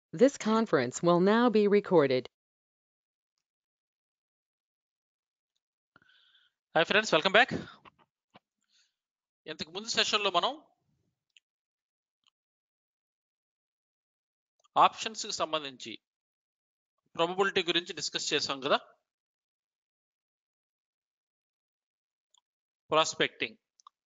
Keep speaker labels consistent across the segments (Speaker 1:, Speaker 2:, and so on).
Speaker 1: This conference will now be recorded.
Speaker 2: Hi friends welcome back ఇంతకు ముందు సెషన్లో మనం ఆప్షన్స్కి సంబంధించి ప్రాబబిలిటీ గురించి డిస్కస్ చేసాం కదా prospecting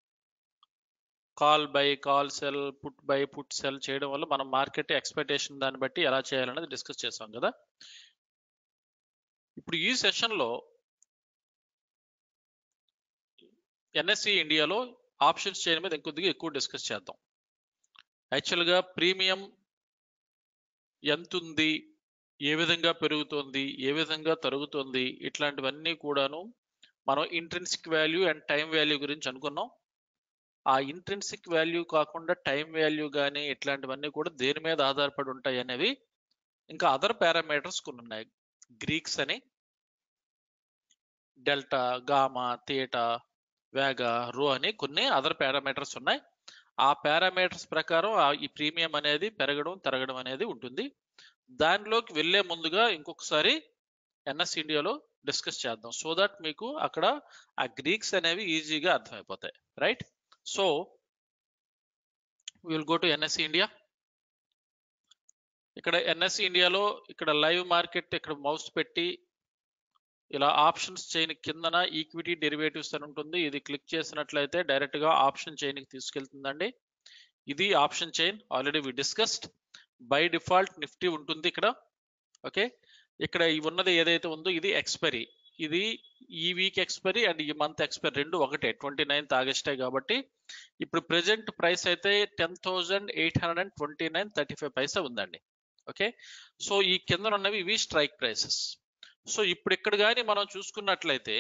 Speaker 2: call buy call sell put buy put sell చేయడం వల్ల మనం మార్కెట్ ఎక్స్పెక్టేషన్ దాన్ని బట్టి ఎలా చేయాలనేది డిస్కస్ చేసాం కదా ఇప్పుడు ఈ సెషన్లో ఎన్ఎస్సి ఇండియాలో ఆప్షన్స్ చేయడం మీద ఇంకొద్దిగా ఎక్కువ డిస్కస్ చేద్దాం యాక్చువల్గా ప్రీమియం ఎంత ఉంది ఏ విధంగా పెరుగుతోంది ఏ విధంగా తరుగుతోంది ఇట్లాంటివన్నీ కూడాను మనం intrinsic value and time value గురించి అనుకున్నాం ఆ ఇంట్రెన్సిక్ వాల్యూ కాకుండా టైం వాల్యూ కానీ ఇట్లాంటివన్నీ కూడా దేని మీద ఆధారపడి ఉంటాయి అనేవి ఇంకా అదర్ పారామీటర్స్ కొన్ని ఉన్నాయి గ్రీక్స్ అని డెల్టా గామా థియేటా వేగా రో అని కొన్ని అదర్ పారామీటర్స్ ఉన్నాయి ఆ పారామీటర్స్ ప్రకారం ఆ ఈ ప్రీమియం అనేది పెరగడం తరగడం అనేది ఉంటుంది దానిలోకి వెళ్ళే ముందుగా ఇంకొకసారి ఎన్ఎస్ ఇండియాలో డిస్కస్ చేద్దాం సో దట్ మీకు అక్కడ ఆ గ్రీక్స్ అనేవి ఈజీగా అర్థమైపోతాయి right so will go to NS India ఇక్కడ ఎన్ఎస్ ఇండియాలో ఇక్కడ లైవ్ మార్కెట్ ఇక్కడ మౌస్ పెట్టి ఇలా ఆప్షన్స్ చైన్ కిందన ఈక్విటీ డెరివేటివ్స్ అని ఉంటుంది ఇది క్లిక్ చేసినట్లయితే డైరెక్ట్ గా ఆప్షన్ చైన్ కి తీసుకెళ్తుందండి ఇది option chain already we discussed by default Nifty ఉంటుంది ఇక్కడ ఓకే ఇక్కడ ఈ ఉన్నది ఏదైతే ఉందో ఇది ఎక్స్పైరీ ఇది ఈ వీక్ ఎక్స్పైరీ అండ్ ఈ మంత్ ఎక్స్పైరీ రెండు ఒకటే ట్వంటీ నైన్త్ ఆగస్టే కాబట్టి ఇప్పుడు ప్రెసెంట్ ప్రైస్ అయితే ten thousand eight hundred and twenty nine thirty five పైసా ఉందండి ఓకే సో ఈ కింద ఉన్నవి ఇవి స్ట్రైక్ ప్రైసెస్ సో ఇప్పుడు ఇక్కడ కానీ మనం చూసుకున్నట్లయితే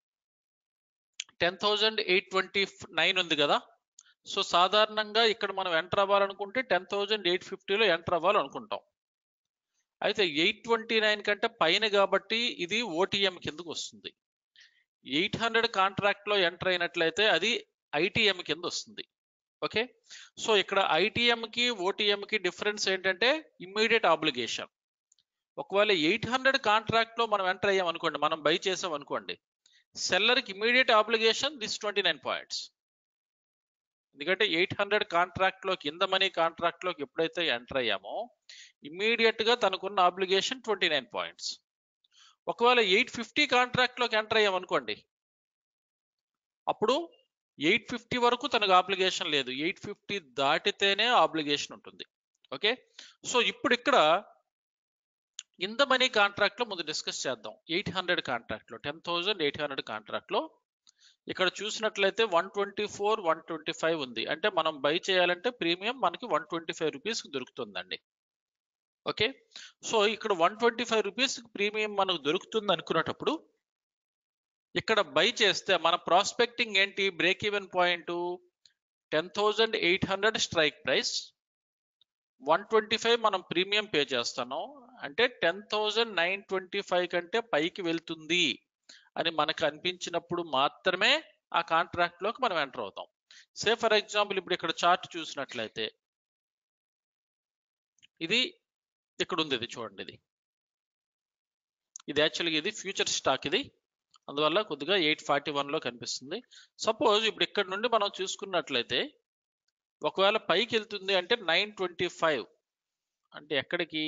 Speaker 2: ten thousand eight twenty nine ఉంది కదా సో సాధారణంగా ఇక్కడ మనం ఎంటర్ అవ్వాలనుకుంటే టెన్ థౌజండ్ ఎయిట్ ఫిఫ్టీలో ఎంటర్ అవ్వాలనుకుంటాం అయితే ఎయిట్ ట్వంటీ నైన్ కంటే పైన కాబట్టి ఇది ఓటీఎం కిందకు వస్తుంది ఎయిట్ హండ్రెడ్ కాంట్రాక్ట్లో ఎంటర్ అయినట్లయితే అది ఐటీఎం కింద వస్తుంది ఓకే సో ఇక్కడ ఐటీఎంకి ఓటీఎంకి డిఫరెన్స్ ఏంటంటే ఇమ్మీడియట్ ఆబ్లిగేషన్ ఒకవేళ ఎయిట్ హండ్రెడ్ కాంట్రాక్ట్ లో మనం ఎంటర్ అయ్యాం అనుకోండి మనం బై చేసాం అనుకోండి సెల్లర్కి immediate obligation this twenty nine points ఎందుకంటే ఎయిట్ హండ్రెడ్ కాంట్రాక్ట్ లో కింద మనీ కాంట్రాక్ట్ లోకి ఎప్పుడైతే ఎంటర్ అయ్యామో ఇమ్మీడియట్ గా తనకున్న ఆబ్లిగేషన్ ట్వంటీ నైన్ పాయింట్స్ ఒకవేళ ఎయిట్ ఫిఫ్టీ కాంట్రాక్ట్ లోకి ఎంటర్ అయ్యాం అనుకోండి అప్పుడు ఎయిట్ ఫిఫ్టీ వరకు తనకు ఆబ్లిగేషన్ లేదు ఎయిట్ ఫిఫ్టీ దాటితేనే ఆబ్లిగేషన్ ఉంటుంది ఓకే సో ఇప్పుడు ఇక్కడ ఇన్ ద మనీ కాంట్రాక్ట్ లో ముందు డిస్కస్ చేద్దాం ఎయిట్ హండ్రెడ్ కాంట్రాక్ట్ లో ten thousand eight hundred contract లో ఇక్కడ చూసినట్లయితే one twenty four one twenty five ఉంది అంటే మనం బై చేయాలంటే ప్రీమియం మనకి వన్ ట్వంటీ ఫైవ్ రూపీస్ దొరుకుతుందండి ఓకే సో ఇక్కడ one twenty five rupees premium మనకు దొరుకుతుంది అనుకున్నటప్పుడు ఇక్కడ బై చేస్తే మన ప్రాస్పెక్టింగ్ ఏంటి break even point ten thousand eight hundred strike price one twenty five మనం ప్రీమియం పే చేస్తాను అంటే ten thousand nine twenty five కంటే పైకి వెళ్తుంది అని మనకు అనిపించినప్పుడు మాత్రమే ఆ కాంట్రాక్ట్ లోకి మనం ఎంటర్ అవుతాం సే ఫర్ ఎగ్జాంపుల్ ఇప్పుడు ఇక్కడ చార్ట్ చూసినట్లయితే ఇది ఇక్కడ ఉంది ఇది చూడండి ఇది ఇది యాక్చువల్గా ఇది ఫ్యూచర్ స్టాక్ ఇది అందువల్ల కొద్దిగా ఎయిట్ ఫార్టీ వన్లో కనిపిస్తుంది సపోజ్ ఇప్పుడు ఇక్కడ నుండి మనం చూసుకున్నట్లయితే ఒకవేళ పైకి వెళ్తుంది అంటే నైన్ ట్వంటీ ఫైవ్ అంటే ఎక్కడికి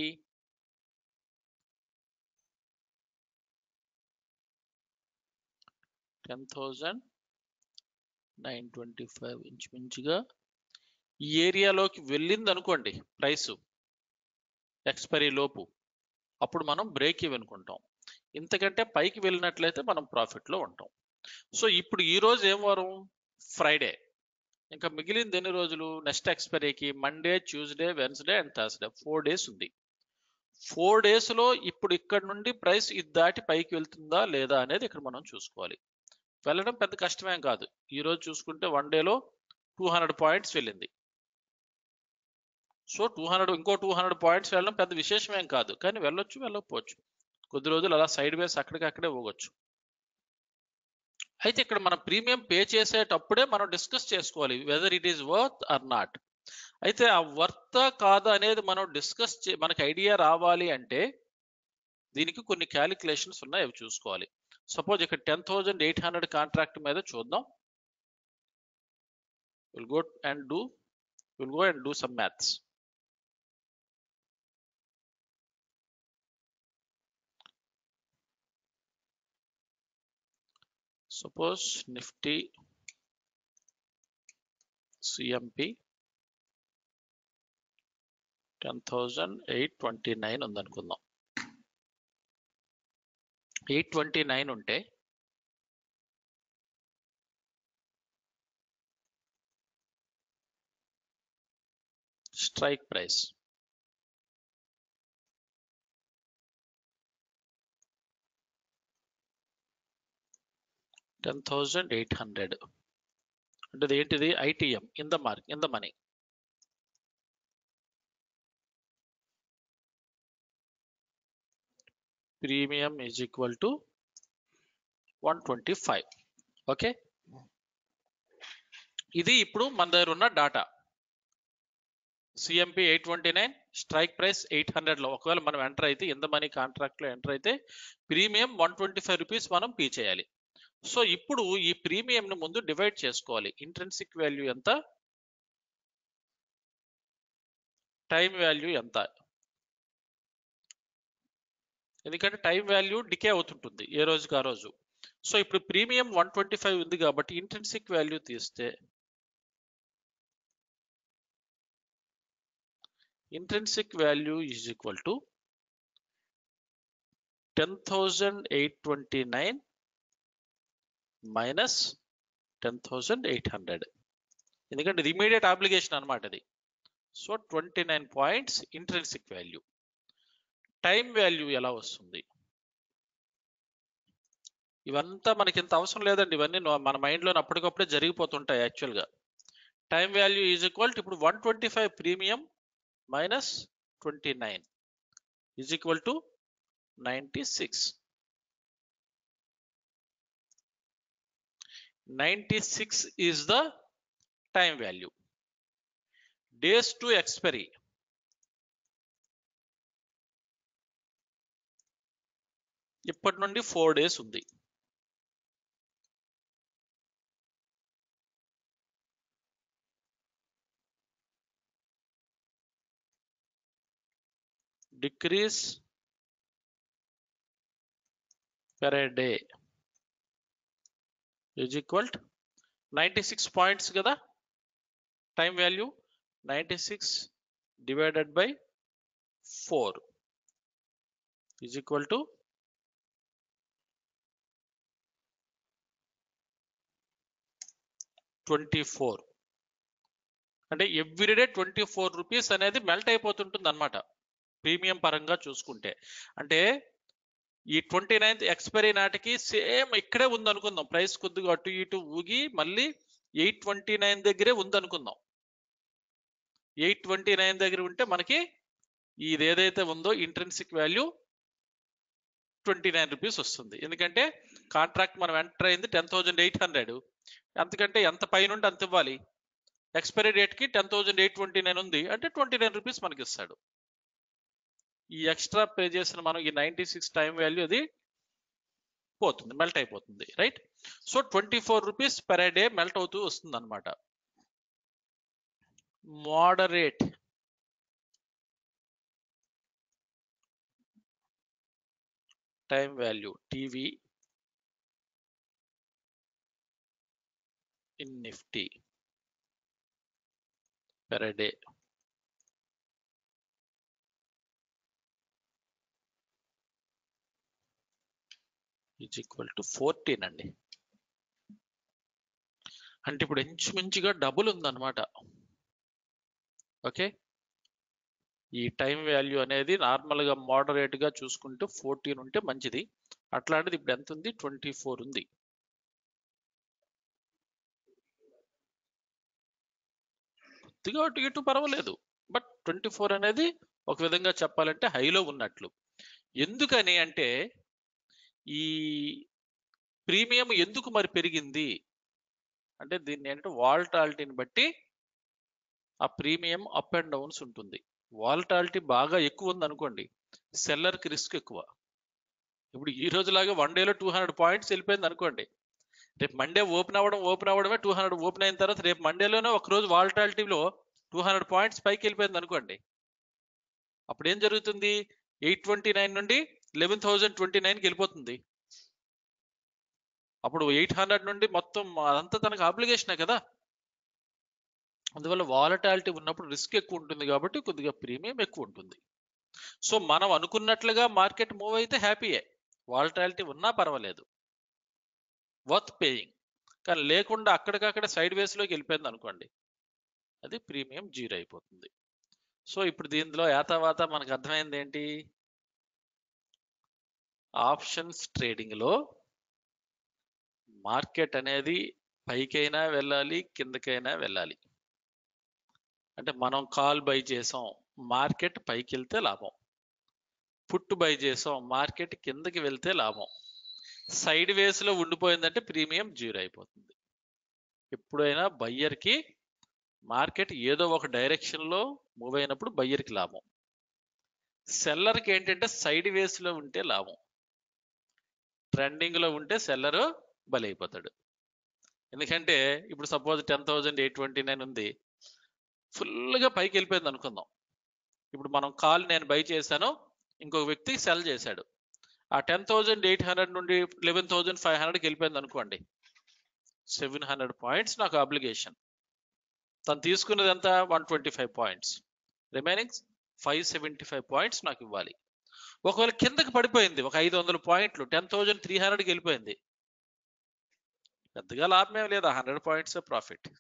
Speaker 2: ten thousand nine twenty five ఇంచుమించుగా ఈ ఏరియాలోకి వెళ్ళింది అనుకోండి ప్రైస్ ఎక్స్పైరీ లోపు అప్పుడు మనం బ్రేక్ ఇవ్వనుకుంటాం ఇంతకంటే పైకి వెళ్ళినట్లయితే మనం ప్రాఫిట్లో ఉంటాం సో ఇప్పుడు ఈ రోజు ఏం వారం ఫ్రైడే ఇంకా మిగిలింది ఎన్ని రోజులు నెక్స్ట్ ఎక్స్పైరీకి Monday Tuesday Wednesday and Thursday four days ఉంది ఫోర్ డేస్లో ఇప్పుడు ఇక్కడ నుండి ప్రైస్ ఇది దాటి పైకి వెళ్తుందా లేదా అనేది ఇక్కడ మనం చూసుకోవాలి వెళ్ళడం పెద్ద కష్టమేం కాదు ఈ రోజు చూసుకుంటే వన్ డేలో టూ హండ్రెడ్ పాయింట్స్ వెళ్ళింది సో టూ హండ్రెడ్ ఇంకో టూ హండ్రెడ్ పాయింట్స్ వెళ్ళడం పెద్ద విశేషమేం కాదు కానీ వెళ్ళొచ్చు వెళ్ళకపోవచ్చు కొద్ది రోజులు అలా సైడ్ వేస్ అక్కడికక్కడే పోగొచ్చు అయితే ఇక్కడ మనం ప్రీమియం పే చేసేటప్పుడే మనం డిస్కస్ చేసుకోవాలి whether it is worth or not అయితే ఆ వర్త కాదా అనేది మనం డిస్కస్ చే మనకి ఐడియా రావాలి అంటే దీనికి కొన్ని క్యాలిక్యులేషన్స్ ఉన్నాయి అవి చూసుకోవాలి సపోజ్ ఇక్కడ ten thousand eight hundred contract మీద చూద్దాం will go and do will go and do some maths suppose Nifty CMP ten thousand eight twenty nine ఉందనుకుందాం ఎయిట్ ట్వంటీ నైన్ ఉంటే strike price ten thousand eight hundred అంటే ఇది ఏంటిది ITM in the mark in the money premium is equal to one twenty five okay ఇది ఇప్పుడు మన దగ్గర ఉన్న data CMP eight twenty nine strike price eight హండ్రెడ్లో ఒకవేళ మనం ఎంటర్ అయితే ఇంత మనీ కాంట్రాక్ట్లో ఎంటర్ అయితే premium one twenty five rupees మనం పే చేయాలి సో ఇప్పుడు ఈ ప్రీమియంని ముందు డివైడ్ చేసుకోవాలి ఇంట్రెన్సిక్ వాల్యూ ఎంత టైం వాల్యూ ఎంత ఎందుకంటే టైం వాల్యూ డికే అవుతుంటుంది ఏ రోజుకి ఆ రోజు సో ఇప్పుడు ప్రీమియం వన్ ట్వంటీ ఫైవ్ ఉంది కాబట్టి ఇంట్రెన్సిక్ వాల్యూ తీస్తే intrinsic value is equal to 10,829 minus 10,800 ఎందుకంటే ఇది ఇమీడియట్ అప్లికేషన్ అనమాట ఇది so twenty nine points intrinsic value time value ఎలా వస్తుంది ఇవంతా మనకి ఇంత అవసరం లేదండి ఇవన్నీ నో- మన మైండ్లో అప్పటికప్పుడే జరిగిపోతుంటాయి యాక్చువల్గా time value is equal to ఇప్పుడు one twenty five premium minus 29 is equal to 96. 96 is the time value. Days to expiry. ఇప్పటి నుండి ఫోర్ డేస్ ఉంది decrease per day is equal to 96 points కదా time value 96 divided by 4 is equal to twenty four అంటే everyday twenty four rupees అనేది melt అయిపోతుంటుంది అనమాట premium పరంగా చూసుకుంటే అంటే ఈ ట్వంటీ నైన్త్ ఎక్స్పైరీ నాటికి సేమ్ ఇక్కడే ఉంది అనుకుందాం ప్రైస్ కొద్దిగా అటు ఇటు ఊగి మళ్ళీ ఎయిట్ ట్వంటీ నైన్ దగ్గరే ఉంది అనుకుందాం ఎయిట్ ట్వంటీ నైన్ దగ్గర ఉంటే మనకి ఇది ఏదైతే ఉందో intrinsic value twenty nine rupees వస్తుంది ఎందుకంటే కాంట్రాక్ట్ మనం ఎంటర్ అయింది టెన్ థౌజండ్ ఎయిట్ హండ్రెడ్ అంతకంటే ఎంత పైనుండి అంత ఇవ్వాలి ఎక్స్పైరీ డేట్కి ten thousand eight twenty nine ఉంది అంటే ట్వంటీ నైన్ రూపీస్ మనకి ఇస్తాడు ఈ ఎక్స్ట్రా పే చేసిన మనం ఈ నైంటీ సిక్స్ టైం వాల్యూ అది పోతుంది మెల్ట్ అయిపోతుంది right so twenty four rupees per day melt అవుతూ వస్తుంది అనమాట moderate time value TV in Nifty per day is equal to fourteen అండి అంటే ఇప్పుడు ఇంచుమించుగా డబుల్ ఉందన్నమాట ఓకే ఈ టైం వాల్యూ అనేది నార్మల్ గా మోడరేట్ గా చూసుకుంటే ఫోర్టీన్ ఉంటే మంచిది అట్లాంటిది ఇప్పుడు ఎంత ఉంది ట్వంటీ ఫోర్ ఉంది కొద్దిగా అటు ఇటు పర్వాలేదు బట్ ట్వంటీ ఫోర్ అనేది ఒక విధంగా చెప్పాలంటే హైలో ఉన్నట్లు ఎందుకని అంటే ఈ ప్రీమియం ఎందుకు మరి పెరిగింది అంటే దీన్ని ఏంటంటే వాల్టాలిటీని బట్టి ఆ ప్రీమియం అప్ అండ్ డౌన్స్ ఉంటుంది వాలటాలిటీ బాగా ఎక్కువ ఉంది అనుకోండి సెల్లర్కి రిస్క్ ఎక్కువ ఇప్పుడు ఈ రోజులాగా వన్ డేలో టూ హండ్రెడ్ పాయింట్స్ వెళ్ళిపోయింది అనుకోండి రేపు మండే ఓపెన్ అవ్వడం ఓపెన్ అవ్వడమే టూ హండ్రెడ్ ఓపెన్ అయిన తర్వాత రేపు మండేలోనే ఒక రోజు వాలటాలిటీలో టూ హండ్రెడ్ పాయింట్స్ పైకి వెళ్ళిపోయింది అనుకోండి అప్పుడు ఏం జరుగుతుంది ఎయిట్ ట్వంటీ నైన్ నుండి లెవెన్ థౌజండ్ ట్వంటీ నైన్కి వెళ్ళిపోతుంది అప్పుడు ఎయిట్ హండ్రెడ్ నుండి మొత్తం అదంతా తనకు అప్లికేషనే కదా అందువల్ల వాలటాలిటీ ఉన్నప్పుడు రిస్క్ ఎక్కువ ఉంటుంది కాబట్టి కొద్దిగా ప్రీమియం ఎక్కువ ఉంటుంది సో మనం అనుకున్నట్లుగా మార్కెట్ మూవ్ అయితే హ్యాపీయే వాలటాలిటీ ఉన్నా పర్వాలేదు వర్త్ పేయింగ్ కానీ లేకుండా అక్కడికక్కడ సైడ్ వేస్లోకి వెళ్ళిపోయింది అనుకోండి అది ప్రీమియం జీరో అయిపోతుంది సో ఇప్పుడు దీనిలో ఏతావాత మనకు అర్థమైంది ఏంటి ఆప్షన్స్ ట్రేడింగ్లో మార్కెట్ అనేది పైకైనా వెళ్ళాలి కిందకైనా వెళ్ళాలి అంటే మనం కాల్ బై చేసాం మార్కెట్ పైకి వెళ్తే లాభం పుట్టు బై చేసాం మార్కెట్ కిందకి వెళ్తే లాభం సైడ్ వేస్లో ఉండిపోయిందంటే ప్రీమియం జీరో అయిపోతుంది ఎప్పుడైనా బయ్యర్కి మార్కెట్ ఏదో ఒక డైరెక్షన్లో మూవ్ అయినప్పుడు బయ్యర్కి లాభం సెల్లర్కి ఏంటంటే సైడ్ వేస్లో ఉంటే లాభం ట్రెండింగ్లో ఉంటే సెల్లరు బలైపోతాడు ఎందుకంటే ఇప్పుడు suppose ten thousand eight twenty nine ఉంది ఫుల్గా పైకి వెళ్ళిపోయింది అనుకుందాం ఇప్పుడు మనం కాల్ నేను బై చేశాను ఇంకొక వ్యక్తి సెల్ చేశాడు ఆ టెన్ థౌజండ్ ఎయిట్ హండ్రెడ్ నుండి లెవెన్ థౌజండ్ ఫైవ్ హండ్రెడ్కి వెళ్ళిపోయింది అనుకోండి సెవెన్ హండ్రెడ్ పాయింట్స్ నాకు అప్లికేషన్ తను తీసుకున్నది ఎంత one twenty five points remaining five seventy five points నాకు ఇవ్వాలి ఒకవేళ కిందకి పడిపోయింది ఒక ఐదు వందల పాయింట్లు టెన్ థౌజండ్ త్రీ హండ్రెడ్కి వెళ్ళిపోయింది పెద్దగా లాభమే లేదు హండ్రెడ్ పాయింట్స్ ప్రాఫిట్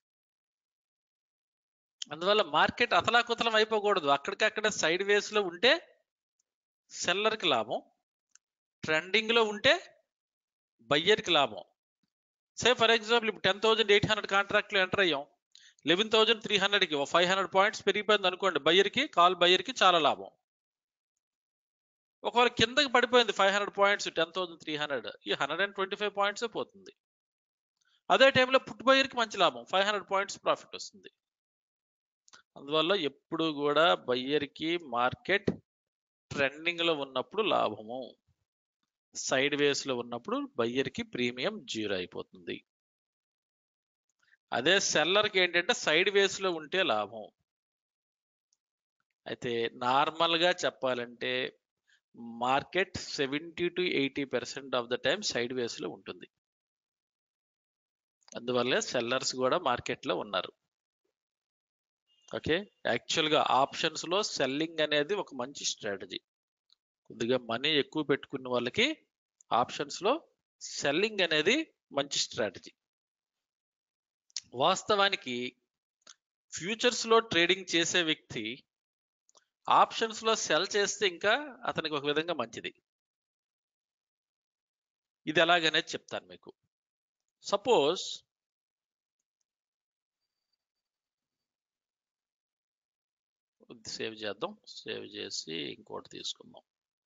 Speaker 2: అందువల్ల మార్కెట్ అతలాకుతలం అయిపోకూడదు అక్కడికక్కడ సైడ్ వేస్లో ఉంటే సెల్లర్కి లాభం ట్రెండింగ్లో ఉంటే బయ్యర్కి లాభం సే ఫర్ ఎగ్జాంపుల్ ఇప్పుడు టెన్ థౌజండ్ ఎయిట్ హండ్రెడ్ కాంట్రాక్ట్లో ఎంటర్ అయ్యాం లెవెన్ థౌజండ్ త్రీ హండ్రెడ్కి ఫైవ్ హండ్రెడ్ పాయింట్స్ పెరిగిపోయింది అనుకోండి బయ్యర్కి కాల్ బయ్యర్కి చాలా లాభం ఒకవేళ కిందకి పడిపోయింది five hundred points ten thousand three hundred ఈ hundred and twenty five points పోతుంది అదే టైంలో పుట్ బయర్కి మంచి లాభం ఫైవ్ హండ్రెడ్ పాయింట్స్ ప్రాఫిట్ వస్తుంది అందువల్ల ఎప్పుడు కూడా బయ్యర్కి మార్కెట్ ట్రెండింగ్లో ఉన్నప్పుడు లాభము సైడ్ వేస్లో ఉన్నప్పుడు బయ్యర్కి ప్రీమియం జీరో అయిపోతుంది అదే సెల్లర్కి ఏంటంటే సైడ్ వేస్లో ఉంటే లాభం అయితే నార్మల్గా చెప్పాలంటే market seventy to eighty percent of the time సైడ్ వేస్లో ఉంటుంది అందువల్లే సెల్లర్స్ కూడా మార్కెట్లో ఉన్నారు ఓకే యాక్చువల్గా ఆప్షన్స్లో సెల్లింగ్ అనేది ఒక మంచి స్ట్రాటజీ కొద్దిగా మనీ ఎక్కువ పెట్టుకున్న వాళ్ళకి ఆప్షన్స్లో సెల్లింగ్ అనేది మంచి స్ట్రాటజీ వాస్తవానికి ఫ్యూచర్స్లో ట్రేడింగ్ చేసే వ్యక్తి ఆప్షన్స్లో సెల్ చేస్తే ఇంకా అతనికి ఒక విధంగా మంచిది ఇది ఎలాగనేది చెప్తాను మీకు సపోజ్ సేవ్ చేద్దాం సేవ్ చేసి ఇంకోటి తీసుకుందాం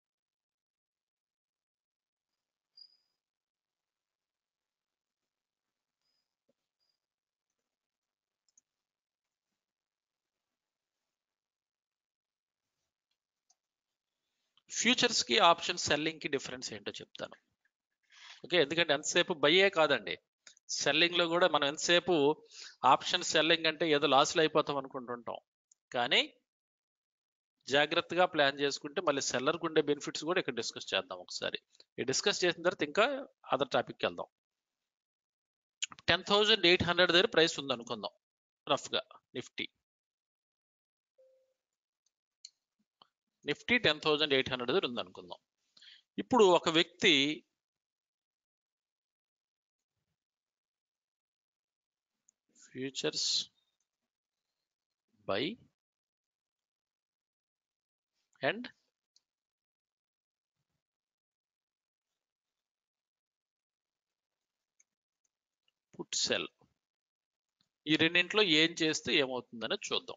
Speaker 2: ఫ్యూచర్స్ కి ఆప్షన్ సెల్లింగ్ కి డిఫరెన్స్ ఏంటో చెప్తాను ఓకే ఎందుకంటే ఎంతసేపు బయ్యే కాదండి సెల్లింగ్ లో కూడా మనం ఎంతసేపు ఆప్షన్ సెల్లింగ్ అంటే ఏదో లాస్లో అయిపోతాం అనుకుంటుంటాం కానీ జాగ్రత్తగా ప్లాన్ చేసుకుంటే మళ్ళీ సెల్లర్కి ఉండే బెనిఫిట్స్ కూడా ఇక్కడ డిస్కస్ చేద్దాం ఒకసారి ఈ డిస్కస్ చేసిన తర్వాత ఇంకా అదర్ టాపిక్కి వెళ్దాం టెన్ థౌజండ్ ఎయిట్ హండ్రెడ్ దగ్గర ప్రైస్ ఉంది అనుకుందాం రఫ్గా Nifty Nifty ten thousand eight hundred దగ్గర ఉంది అనుకుందాం ఇప్పుడు ఒక వ్యక్తి futures buy and put sell ఈ రెండింటిలో ఏం చేస్తే ఏమవుతుందని చూద్దాం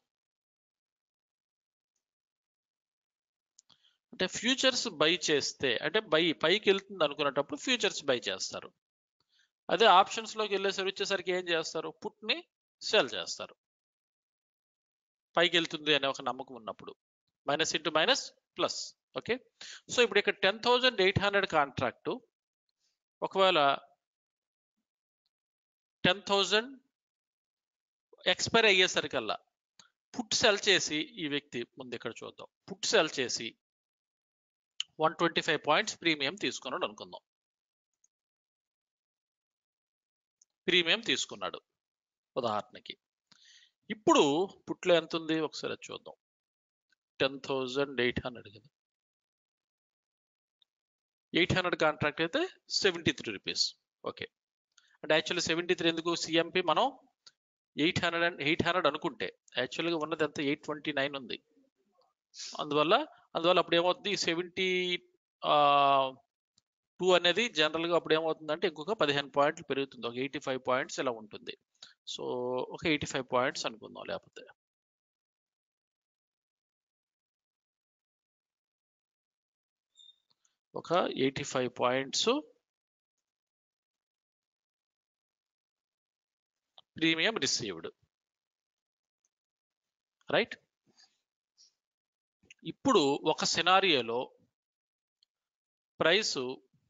Speaker 2: అంటే ఫ్యూచర్స్ బై చేస్తే అంటే బై పైకి వెళ్తుంది అనుకునేటప్పుడు ఫ్యూచర్స్ బై చేస్తారు అదే ఆప్షన్స్ లోకి వెళ్ళేసరికి వచ్చేసరికి ఏం చేస్తారు పుట్ ని సెల్ చేస్తారు పైకి వెళ్తుంది అనే ఒక నమ్మకం ఉన్నప్పుడు minus into minus plus okay so ఇప్పుడు ఇక్కడ ten thousand eight hundred contract ఒకవేళ టెన్ థౌజండ్ ఎక్స్పైర్ అయ్యేసరికల్లా పుట్ సెల్ చేసి ఈ వ్యక్తి ముందు ఇక్కడ చూద్దాం పుట్ సెల్ చేసి one twenty five points premium తీసుకున్నాడు అనుకుందాం ప్రీమియం తీసుకున్నాడు ఉదాహరణకి ఇప్పుడు పుట్లో ఎంత ఉంది ఒకసారి అది చూద్దాం టెన్ థౌజండ్ ఎయిట్ హండ్రెడ్ కదా ఎయిట్ హండ్రెడ్ కాంట్రాక్ట్ అయితే సెవెంటీ త్రీ రూపీస్ ఓకే అంటే యాక్చువల్లీ సెవెంటీ త్రీ ఎందుకు సిఎంపి మనం eight hundred and eight hundred అనుకుంటే యాక్చువల్గా ఉన్నది ఎంత ఎయిట్ ట్వంటీ నైన్ ఉంది అందువల్ల అందువల్ల అప్పుడు ఏమవుతుంది సెవెంటీ టూ అనేది జనరల్గా అప్పుడు ఏమవుతుందంటే ఇంకొక పదిహేను పాయింట్లు పెరుగుతుంది ఒక ఎయిటీ ఫైవ్ పాయింట్స్ ఇలా ఉంటుంది సో ఒక ఎయిటీ ఫైవ్ పాయింట్స్ అనుకుందాం లేకపోతే ఒక eighty five points premium received right ఇప్పుడు ఒక సినారియోలో price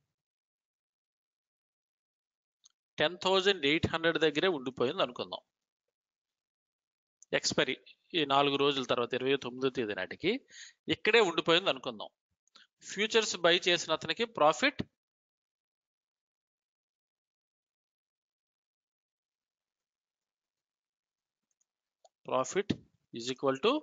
Speaker 2: ten thousand eight hundred దగ్గరే ఉండిపోయింది అనుకుందాం ఎక్స్పైరీ ఈ నాలుగు రోజుల తర్వాత ఇరవై తొమ్మిదో తేదీ నాటికి ఇక్కడే ఉండిపోయింది అనుకుందాం ఫ్యూచర్స్ బై చేసిన అతనికి profit profit is equal to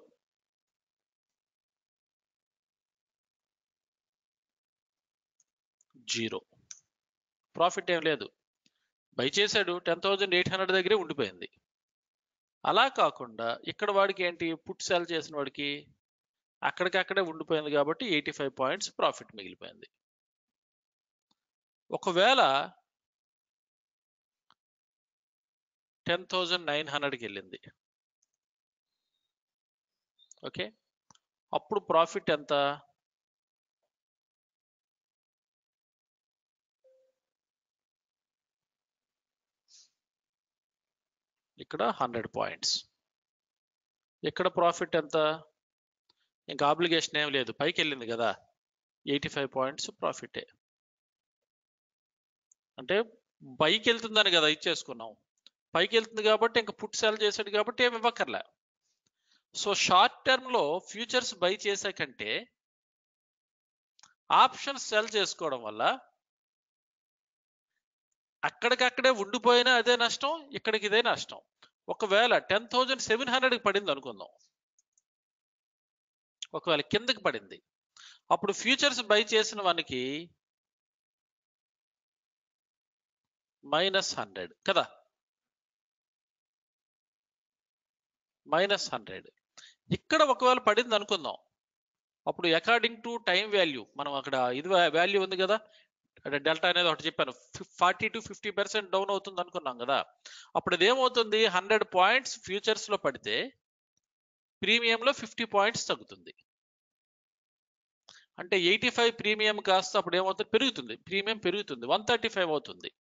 Speaker 2: zero profit ఏం లేదు బై చేశాడు టెన్ థౌజండ్ ఎయిట్ హండ్రెడ్ దగ్గరే ఉండిపోయింది అలా కాకుండా ఇక్కడ వాడికి ఏంటి పుట్ సెల్ చేసిన వాడికి అక్కడికక్కడే ఉండిపోయింది కాబట్టి ఎయిటీ ఫైవ్ పాయింట్స్ ప్రాఫిట్ మిగిలిపోయింది ఒకవేళ టెన్ థౌజండ్ నైన్ హండ్రెడ్కి వెళ్ళింది ఓకే అప్పుడు ప్రాఫిట్ ఎంత ఇక్కడ హండ్రెడ్ పాయింట్స్ ఇక్కడ ప్రాఫిట్ ఎంత ఇంకా ఆబ్లిగేషన్ ఏం లేదు పైకి వెళ్ళింది కదా ఎయిటీ ఫైవ్ పాయింట్స్ ప్రాఫిటే అంటే పైకి వెళ్తుందని కదా ఇచ్చేసుకున్నాం పైకి వెళ్తుంది కాబట్టి ఇంకా పుట్ సెల్ చేసాడు కాబట్టి ఏమి ఇవ్వక్కర్లే సో షార్ట్ టర్మ్లో ఫ్యూచర్స్ బై చేసే కంటే ఆప్షన్స్ సెల్ చేసుకోవడం వల్ల అక్కడికక్కడే ఉండిపోయినా అదే నష్టం ఇక్కడికి ఇదే నష్టం ఒకవేళ టెన్ థౌజండ్ సెవెన్ హండ్రెడ్కి పడింది అనుకుందాం ఒకవేళ కిందకి పడింది అప్పుడు ఫ్యూచర్స్ బై చేసిన వానికి మైనస్ హండ్రెడ్ కదా మైనస్ హండ్రెడ్ ఇక్కడ ఒకవేళ పడింది అనుకుందాం అప్పుడు అకార్డింగ్ టు టైం వాల్యూ మనం అక్కడ ఇది వాల్యూ ఉంది కదా అంటే డెల్టా అనేది ఒకటి చెప్పాను forty to fifty percent down అవుతుంది అనుకున్నాం కదా అప్పుడు ఇదేమవుతుంది హండ్రెడ్ పాయింట్స్ ఫ్యూచర్స్ లో పడితే ప్రీమియంలో ఫిఫ్టీ పాయింట్స్ తగ్గుతుంది అంటే ఎయిటీ ఫైవ్ ప్రీమియం కాస్త అప్పుడు ఏమవుతుంది పెరుగుతుంది ప్రీమియం పెరుగుతుంది వన్ థర్టీ ఫైవ్ అవుతుంది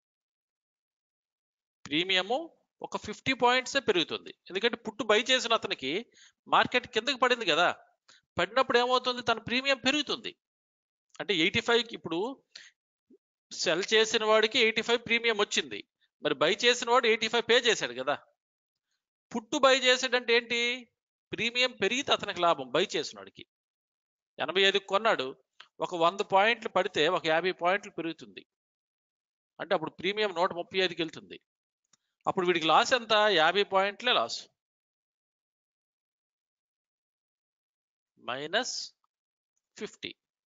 Speaker 2: ప్రీమియము ఒక ఫిఫ్టీ పాయింట్సే పెరుగుతుంది ఎందుకంటే పుట్టు బై చేసిన అతనికి మార్కెట్ కిందకి పడింది కదా పడినప్పుడు ఏమవుతుంది తన ప్రీమియం పెరుగుతుంది అంటే ఎయిటీ ఫైవ్కి ఇప్పుడు సెల్ చేసిన వాడికి ఎయిటీ ఫైవ్ ప్రీమియం వచ్చింది మరి బై చేసిన వాడు ఎయిటీ ఫైవ్ పే చేశాడు కదా పుట్టు బై చేసాడంటే ఏంటి ప్రీమియం పెరిగితే అతనికి లాభం బై చేసిన వాడికి ఎనభై ఐదుకి కొన్నాడు ఒక వంద పాయింట్లు పడితే ఒక యాభై పాయింట్లు పెరుగుతుంది అంటే అప్పుడు ప్రీమియం నూట ముప్పై ఐదుకి వెళ్తుంది అప్పుడు వీడికి లాస్ ఎంత యాభై పాయింట్లే లాస్ మైనస్ ఫిఫ్టీ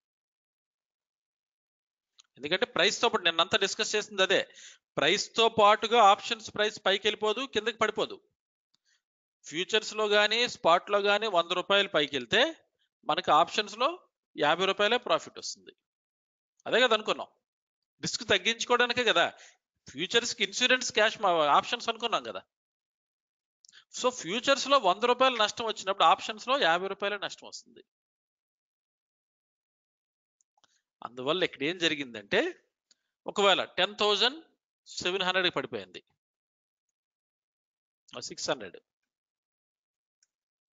Speaker 2: ఎందుకంటే ప్రైస్ తో పాటు నిన్నంతా డిస్కస్ చేసింది అదే ప్రైస్ తో పాటుగా ఆప్షన్స్ ప్రైస్ పైకి వెళ్ళిపోదు కిందకి పడిపోదు ఫ్యూచర్స్ లో కానీ స్పాట్ లో కానీ వంద రూపాయలు పైకి వెళ్తే మనకి ఆప్షన్స్ లో యాభై రూపాయలే ప్రాఫిట్ వస్తుంది అదే కదా అనుకున్నాం రిస్క్ తగ్గించుకోవడానికే కదా ఫ్యూచర్స్ కి ఇన్సూరెన్స్ క్యాష్ ఆప్షన్స్ అనుకున్నాం కదా సో ఫ్యూచర్స్ లో వంద రూపాయలు నష్టం వచ్చినప్పుడు ఆప్షన్స్ లో యాభై రూపాయల నష్టం వస్తుంది అందువల్ల ఇక్కడ ఏం జరిగిందంటే ఒకవేళ టెన్ థౌజండ్ సెవెన్ హండ్రెడ్ పడిపోయింది six hundred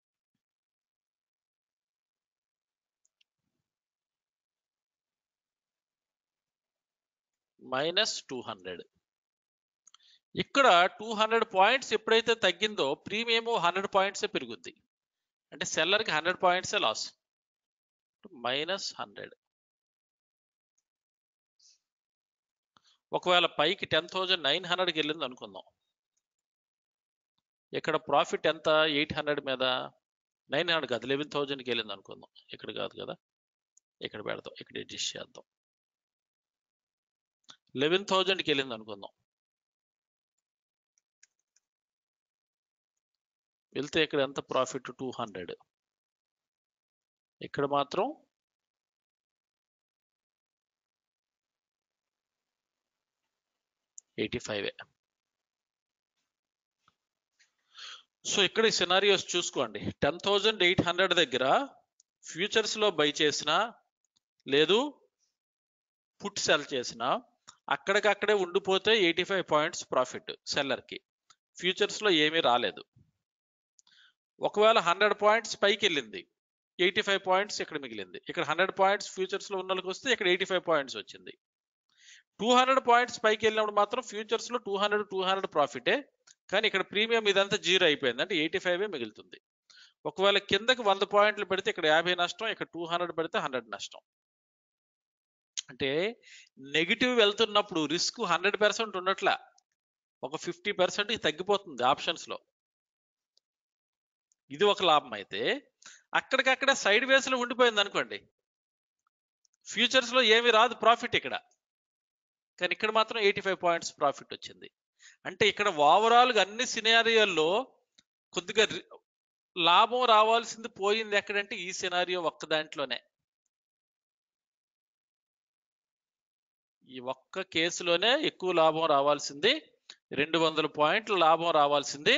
Speaker 2: minus two hundred ఇక్కడ టూ హండ్రెడ్ పాయింట్స్ ఎప్పుడైతే తగ్గిందో ప్రీమియం హండ్రెడ్ పాయింట్సే పెరుగుద్ది అంటే సెల్లర్కి హండ్రెడ్ పాయింట్సే లాస్ మైనస్ హండ్రెడ్ ఒకవేళ పైకి టెన్ థౌజండ్ నైన్ హండ్రెడ్కి వెళ్ళింది అనుకుందాం ఇక్కడ ప్రాఫిట్ ఎంత ఎయిట్ హండ్రెడ్ మీద నైన్ హండ్రెడ్ కాదు లెవెన్ థౌజండ్కి వెళ్ళింది అనుకుందాం ఇక్కడ కాదు కదా ఇక్కడ పెడదాం ఇక్కడ అడ్జస్ట్ చేద్దాం లెవెన్ థౌజండ్కి వెళ్ళింది అనుకుందాం వెళ్తే ఇక్కడ ఎంత ప్రాఫిట్ టూ హండ్రెడ్ ఇక్కడ మాత్రం ఎయిటీ ఫైవ్ సో ఇక్కడ ఈ సినారియోస్ చూసుకోండి టెన్ థౌజండ్ ఎయిట్ హండ్రెడ్ దగ్గర ఫ్యూచర్స్ లో బై చేసిన లేదు పుట్ సెల్ చేసిన అక్కడికక్కడే ఉండిపోతే ఎయిటీ ఫైవ్ పాయింట్స్ ప్రాఫిట్ సెల్లర్కి ఫ్యూచర్స్ లో ఏమీ రాలేదు ఒకవేళ హండ్రెడ్ పాయింట్స్ పైకి వెళ్ళింది ఎయిటీ ఫైవ్ పాయింట్స్ ఇక్కడ మిగిలింది ఇక్కడ హండ్రెడ్ పాయింట్స్ ఫ్యూచర్స్ లో ఉన్న వాళ్ళకి వస్తే ఇక్కడ ఎయిటీ ఫైవ్ పాయింట్స్ వచ్చింది టూ హండ్రెడ్ పాయింట్స్ పైకి వెళ్ళినప్పుడు మాత్రం ఫ్యూచర్స్ లో టూ హండ్రెడ్ టూ హండ్రెడ్ ప్రాఫిటే కానీ ఇక్కడ ప్రీమియం ఇదంతా జీరో అయిపోయింది అంటే ఎయిటీ ఫైవ్ మిగులుతుంది ఒకవేళ కిందకి వంద పాయింట్లు పెడితే ఇక్కడ యాభై నష్టం ఇక్కడ టూ హండ్రెడ్ పెడితే హండ్రెడ్ నష్టం అంటే నెగిటివ్ వెళ్తున్నప్పుడు రిస్క్ హండ్రెడ్ పర్సెంట్ ఉండట్లా ఒక ఫిఫ్టీ పర్సెంట్ తగ్గిపోతుంది ఆప్షన్స్ లో ఇది ఒక లాభం అయితే అక్కడికక్కడ సైడ్ వేస్ లో ఉండిపోయింది అనుకోండి ఫ్యూచర్స్ లో ఏమి రాదు ప్రాఫిట్ ఇక్కడ కానీ ఇక్కడ మాత్రం ఎయిటీ ఫైవ్ పాయింట్స్ ప్రాఫిట్ వచ్చింది అంటే ఇక్కడ ఓవరాల్ గా అన్ని సినారియోల్లో కొద్దిగా రి- లాభం రావాల్సింది పోయింది ఎక్కడంటే ఈ సినారియో ఒక్క దాంట్లోనే ఈ ఒక్క కేసులోనే ఎక్కువ లాభం రావాల్సింది రెండు వందల పాయింట్ల లాభం రావాల్సింది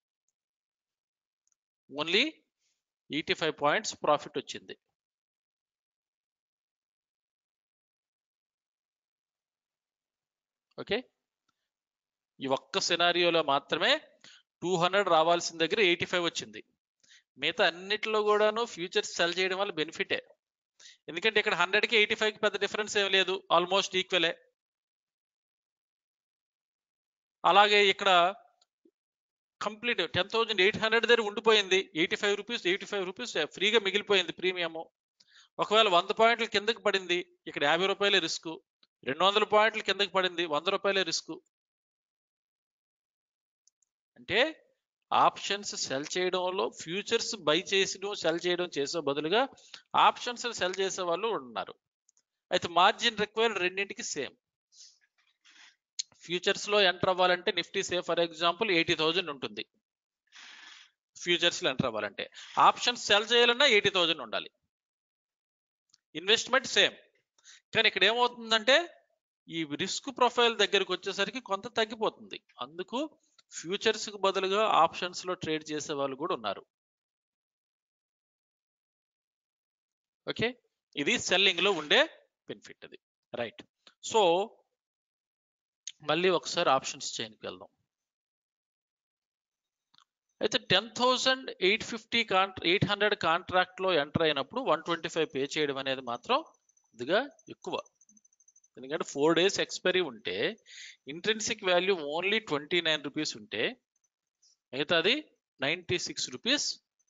Speaker 2: only eighty five points profit వచ్చింది ఓకే ఈ ఒక్క సినారియోలో మాత్రమే టూ హండ్రెడ్ రావాల్సిన దగ్గర ఎయిటీ ఫైవ్ వచ్చింది మిగతా అన్నిటిలో కూడాను ఫ్యూచర్స్ సెల్ చేయడం వల్ల బెనిఫిటే ఎందుకంటే ఇక్కడ హండ్రెడ్కి ఎయిటీ ఫైవ్కి పెద్ద డిఫరెన్స్ ఏం లేదు ఆల్మోస్ట్ ఈక్వలే అలాగే ఇక్కడ complete ten thousand eight hundred దగ్గర ఉండిపోయింది eighty five rupees eighty five rupees ఫ్రీగా మిగిలిపోయింది ప్రీమియము ఒకవేళ వంద పాయింట్ల కిందకి పడింది ఇక్కడ యాభై రూపాయలే రిస్క్ రెండు వందల పాయింట్ల కిందకి పడింది వంద రూపాయలే రిస్క్ అంటే ఆప్షన్స్ సెల్ చేయడంలో ఫ్యూచర్స్ బై చేసడం సెల్ చేయడం చేసే బదులుగా ఆప్షన్స్ సెల్ చేసే వాళ్ళు ఉన్నారు అయితే మార్జిన్ రిక్వైర్డ్ రెండింటికి సేమ్ ఫ్యూచర్స్ లో ఎంటర్ అవ్వాలంటే Nifty say for example eighty thousand ఉంటుంది ఫ్యూచర్స్ లో ఎంటర్ అవ్వాలంటే ఆప్షన్స్ సెల్ చేయాలన్నా ఎయిటీ థౌజండ్ ఉండాలి ఇన్వెస్ట్మెంట్ సేమ్ కానీ ఇక్కడ ఏమవుతుందంటే ఈ రిస్క్ ప్రొఫైల్ దగ్గరికి వచ్చేసరికి కొంత తగ్గిపోతుంది అందుకు ఫ్యూచర్స్ కు బదులుగా ఆప్షన్స్ లో ట్రేడ్ చేసే వాళ్ళు కూడా ఉన్నారు ఓకే ఇది సెల్లింగ్ లో ఉండే బెనిఫిట్ అది రైట్ సో మళ్ళీ ఒకసారి ఆప్షన్స్ చైన్కి వెళ్దాం అయితే ten thousand eight fifty contra eight hundred contract లో ఎంటర్ అయినప్పుడు వన్ ట్వంటీ ఫైవ్ పే చేయడం అనేది మాత్రం కొద్దిగా ఎక్కువ ఎందుకంటే ఫోర్ డేస్ ఎక్స్పైరీ ఉంటే intrinsic value only twenty nine rupees ఉంటే మిగతాది నైంటీ సిక్స్ రూపీస్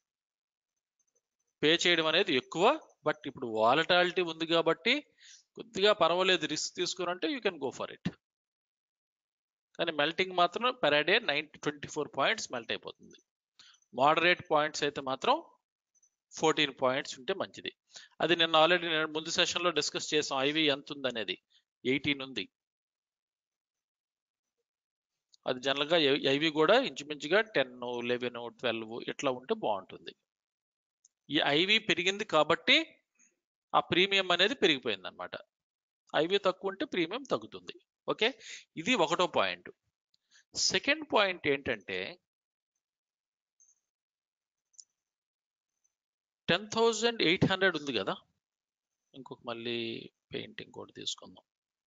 Speaker 2: పే చేయడం అనేది ఎక్కువ బట్ ఇప్పుడు వాలటాలిటీ ఉంది కాబట్టి కొద్దిగా పర్వాలేదు రిస్క్ తీసుకురంటే you can go for it కానీ మెల్టింగ్ మాత్రం per day nine twenty four points melt అయిపోతుంది మోడరేట్ పాయింట్స్ అయితే మాత్రం ఫోర్టీన్ పాయింట్స్ ఉంటే మంచిది అది నిన్న ఆల్రెడీ నేను ముందు సెషన్లో డిస్కస్ చేసాం ఐవి ఎంత ఉంది అనేది ఎయిటీన్ ఉంది అది జనరల్గా ఐవి కూడా ఇంచుమించుగా టెన్ లెవెన్ ట్వెల్వ్ ఇట్లా ఉంటే బాగుంటుంది ఈ ఐవి పెరిగింది కాబట్టి ఆ ప్రీమియం అనేది పెరిగిపోయింది అనమాట ఐవి తక్కువ ఉంటే ప్రీమియం తగ్గుతుంది ఓకే ఇది ఒకటో పాయింట్ సెకండ్ పాయింట్ ఏంటంటే టెన్ థౌజండ్ ఎయిట్ హండ్రెడ్ ఉంది కదా ఇంకొక మళ్ళీ పెయింటింగ్ కూడా తీసుకుందాం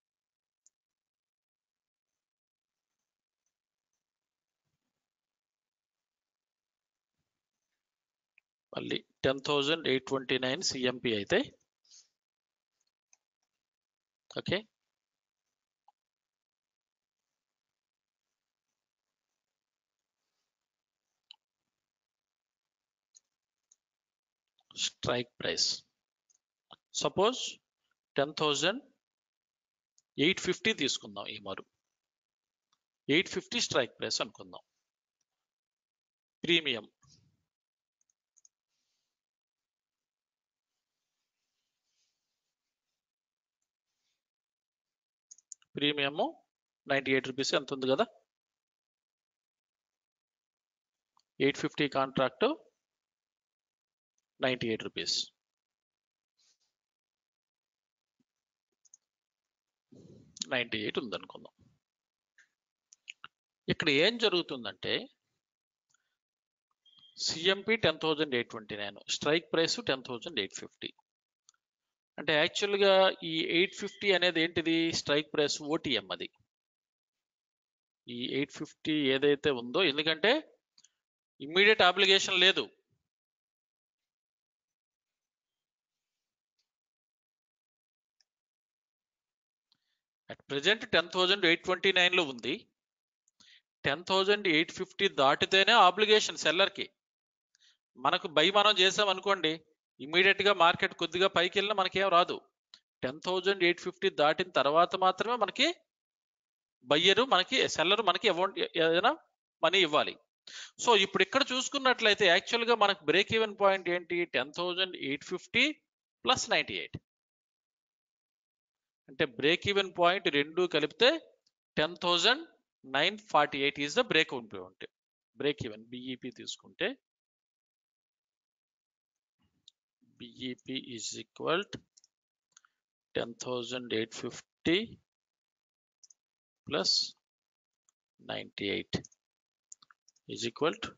Speaker 2: మళ్ళీ ten thousand eight twenty nine CMP అయితే okay strike price suppose ten thousand eight fifty తీసుకుందాం ఈ మరు ఎయిట్ ఫిఫ్టీ స్ట్రైక్ ప్రైస్ అనుకుందాం premium premium ninety eight rupees ఎంత ఉంది కదా eight fifty contract ninety eight rupees ninety eight ఉందనుకుందాం ఇక్కడ ఏం జరుగుతుందంటే CMP ten thousand eight twenty nine strike price ten thousand eight fifty అంటే యాక్చువల్గా ఈ ఎయిట్ ఫిఫ్టీ అనేది ఏంటిది స్ట్రైక్ ప్రైస్ ఓటీఎం అది ఈ ఎయిట్ ఫిఫ్టీ ఏదైతే ఉందో ఎందుకంటే ఇమ్మీడియట్ అప్లికేషన్ లేదు at present ten thousand eight twenty నైన్లో ఉంది టెన్ థౌజండ్ ఎయిట్ ఫిఫ్టీ దాటితేనే ఆబ్లిగేషన్ సెల్లర్కి మనకు బై మనం చేసాం అనుకోండి ఇమీడియట్ గా మార్కెట్ కొద్దిగా పైకి వెళ్ళినా మనకేం రాదు టెన్ థౌజండ్ ఎయిట్ ఫిఫ్టీ దాటిన తర్వాత మాత్రమే మనకి బయ్యరు మనకి సెల్లర్ మనకి అమౌంట్ ఏదైనా మనీ ఇవ్వాలి సో ఇప్పుడు ఇక్కడ చూసుకున్నట్లయితే యాక్చువల్గా మనకు బ్రేక్ ఈవెన్ పాయింట్ ఏంటి ten thousand eight fifty plus ninety eight అంటే బ్రేక్ ఈవెన్ పాయింట్ రెండు కలిపితే ten thousand nine forty eight is the break point break even BEP తీసుకుంటే BEP is equal to 10,850 plus 98 is equal to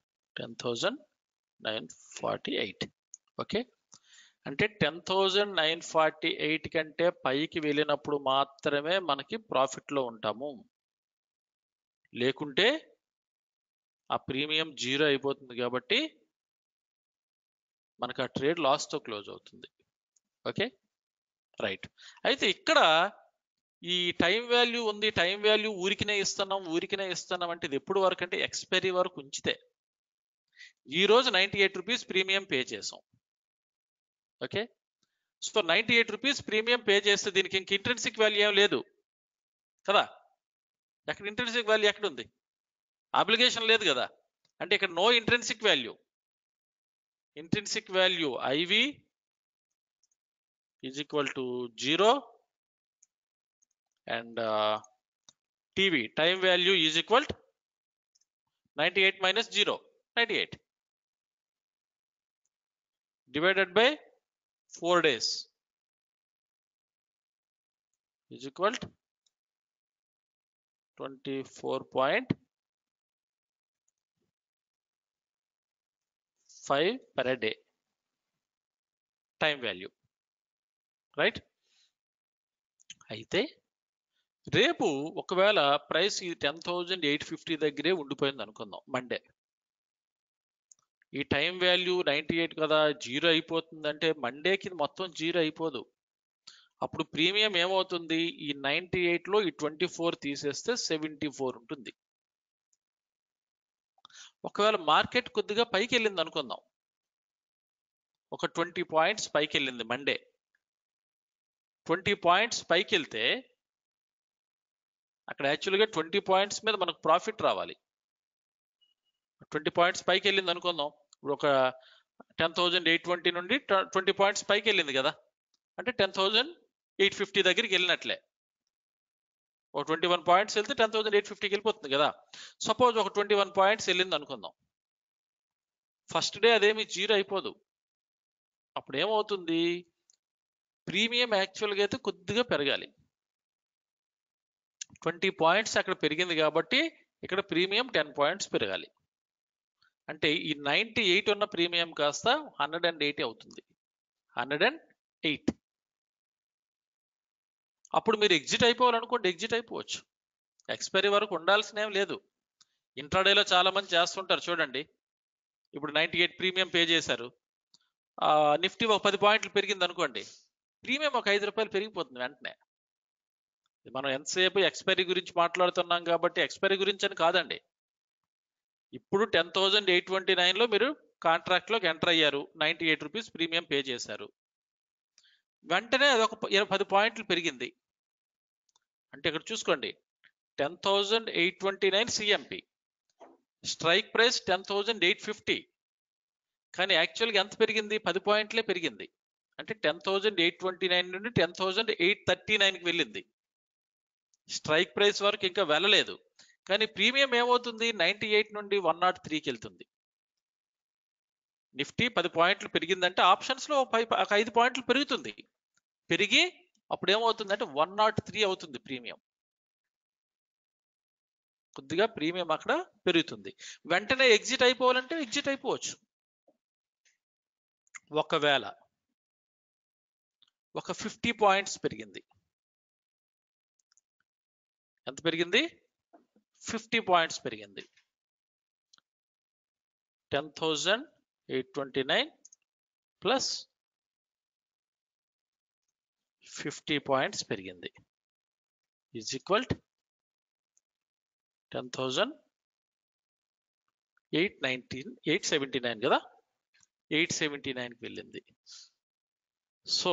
Speaker 2: 10,948 okay అంటే ten thousand nine forty eight కంటే పైకి వెళ్ళినప్పుడు మాత్రమే మనకి ప్రాఫిట్లో ఉంటాము లేకుంటే ఆ ప్రీమియం జీరో అయిపోతుంది కాబట్టి మనకు ఆ ట్రేడ్ లాస్తో క్లోజ్ అవుతుంది ఓకే రైట్ అయితే ఇక్కడ ఈ టైం వాల్యూ ఉంది టైం వాల్యూ ఊరికినే ఇస్తున్నాం ఊరికినే ఇస్తున్నాం అంటే ఇది ఎప్పుడు వరకు అంటే ఎక్స్పైరీ వరకు ఉంచితే ఈ రోజు ninety eight rupees premium pay చేసాం okay so ninety eight rupees premium pay చేస్తే దీనికి ఇంక ఇంట్రెన్సిక్ వాల్యూ ఏం లేదు కదా ఎక్కడ ఇంట్రెన్సిక్ వాల్యూ ఎక్కడ ఉంది అప్లికేషన్ లేదు కదా అంటే ఇక్కడ no intrinsic value intrinsic value IV is equal to 0 and uh, TV time value is equal to 98 minus 0 98 divided by 4 days is equal to 24. Five per day time value right అయితే రేపు ఒకవేళ price ఈ ten thousand eight fifty దగ్గరే ఉండిపోయింది అనుకుందాం Monday ఈ time value ninety eight కదా zero అయిపోతుందంటే మండేకి మొత్తం జీరో అయిపోదు అప్పుడు ప్రీమియం ఏమవుతుంది ఈ నైంటీ ఎయిట్లో ఈ ట్వంటీ ఫోర్ తీసేస్తే సెవెంటీ ఫోర్ ఉంటుంది ఒకవేళ మార్కెట్ కొద్దిగా పైకి వెళ్ళింది అనుకుందాం ఒక ట్వంటీ పాయింట్స్ పైకి వెళ్ళింది మండే ట్వంటీ పాయింట్స్ పైకి వెళ్తే అక్కడ యాక్చువల్గా ట్వంటీ పాయింట్స్ మీద మనకు ప్రాఫిట్ రావాలి ట్వంటీ పాయింట్స్ పైకి వెళ్ళింది అనుకుందాం ఇప్పుడు ఒక టెన్ థౌజండ్ ఎయిట్ ట్వంటీ నుండి ట్వంటీ పాయింట్స్ పైకి వెళ్ళింది కదా అంటే టెన్ థౌజండ్ ఎయిట్ ఫిఫ్టీ దగ్గరికి వెళ్ళినట్లే ఒక ట్వంటీ వన్ పాయింట్స్ వెళ్తే టెన్ థౌసండ్ ఎయిట్ ఫిఫ్టీకి వెళ్ళిపోతుంది కదా సపోజ్ ఒక ట్వంటీ వన్ పాయింట్స్ వెళ్ళింది అనుకుందాం ఫస్ట్ డే అదేమి జీరో అయిపోదు అప్పుడు ఏమవుతుంది ప్రీమియం యాక్చువల్గా అయితే కొద్దిగా పెరగాలి ట్వంటీ పాయింట్స్ అక్కడ పెరిగింది కాబట్టి ఇక్కడ ప్రీమియం టెన్ పాయింట్స్ పెరగాలి అంటే ఈ నైంటీ ఎయిట్ ఉన్న ప్రీమియం కాస్త హండ్రెడ్ అండ్ ఎయిటీ అవుతుంది హండ్రెడ్ అండ్ ఎయిట్ అప్పుడు మీరు ఎగ్జిట్ అయిపోవాలనుకోండి ఎగ్జిట్ అయిపోవచ్చు ఎక్స్పైరీ వరకు ఉండాల్సిన ఏం లేదు ఇంట్రాడేలో చాలా మంది చేస్తుంటారు చూడండి ఇప్పుడు నైంటీ ఎయిట్ ప్రీమియం పే చేశారు నిఫ్టీ ఒక పది పాయింట్లు పెరిగింది అనుకోండి ప్రీమియం ఒక ఐదు రూపాయలు పెరిగిపోతుంది వెంటనే మనం ఎంతసేపు ఎక్స్పైరీ గురించి మాట్లాడుతున్నాం కాబట్టి ఎక్స్పైరీ గురించి అని కాదండి ఇప్పుడు టెన్ థౌజండ్ ఎయిట్ ట్వంటీ నైన్లో మీరు కాంట్రాక్ట్లోకి ఎంటర్ అయ్యారు ninety eight rupees premium pay చేశారు వెంటనే అది ఒక ప- ఇరవై పది పాయింట్లు పెరిగింది అంటే ఇక్కడ చూసుకోండి ten thousand eight twenty nine CMP strike price ten thousand eight fifty కానీ యాక్చువల్గా ఎంత పెరిగింది పది పాయింట్లే పెరిగింది అంటే ten thousand eight twenty nine నుండి టెన్ థౌజండ్ ఎయిట్ థర్టీ నైన్కి వెళ్ళింది స్ట్రైక్ ప్రైస్ వరకు ఇంకా వెళ్ళలేదు కానీ ప్రీమియం ఏమవుతుంది నైంటీ ఎయిట్ నుండి వన్ నాట్ త్రీకి వెళ్తుంది నిఫ్టీ పది పాయింట్లు పెరిగిందంటే ఆప్షన్స్లో పై ఒక ఐదు పాయింట్లు పెరుగుతుంది పెరిగి అప్పుడు ఏమవుతుంది అంటే వన్ నాట్ త్రీ అవుతుంది ప్రీమియం కొద్దిగా ప్రీమియం అక్కడ పెరుగుతుంది వెంటనే ఎగ్జిట్ అయిపోవాలంటే ఎగ్జిట్ అయిపోవచ్చు ఒకవేళ ఒక ఫిఫ్టీ పాయింట్స్ పెరిగింది ఎంత పెరిగింది ఫిఫ్టీ పాయింట్స్ పెరిగింది ten thousand eight twenty nine plus fifty points పెరిగింది is equal ten thousand eight nineteen eight seventy nine కదా ఎయిట్ సెవెంటీ నైన్కి వెళ్ళింది సో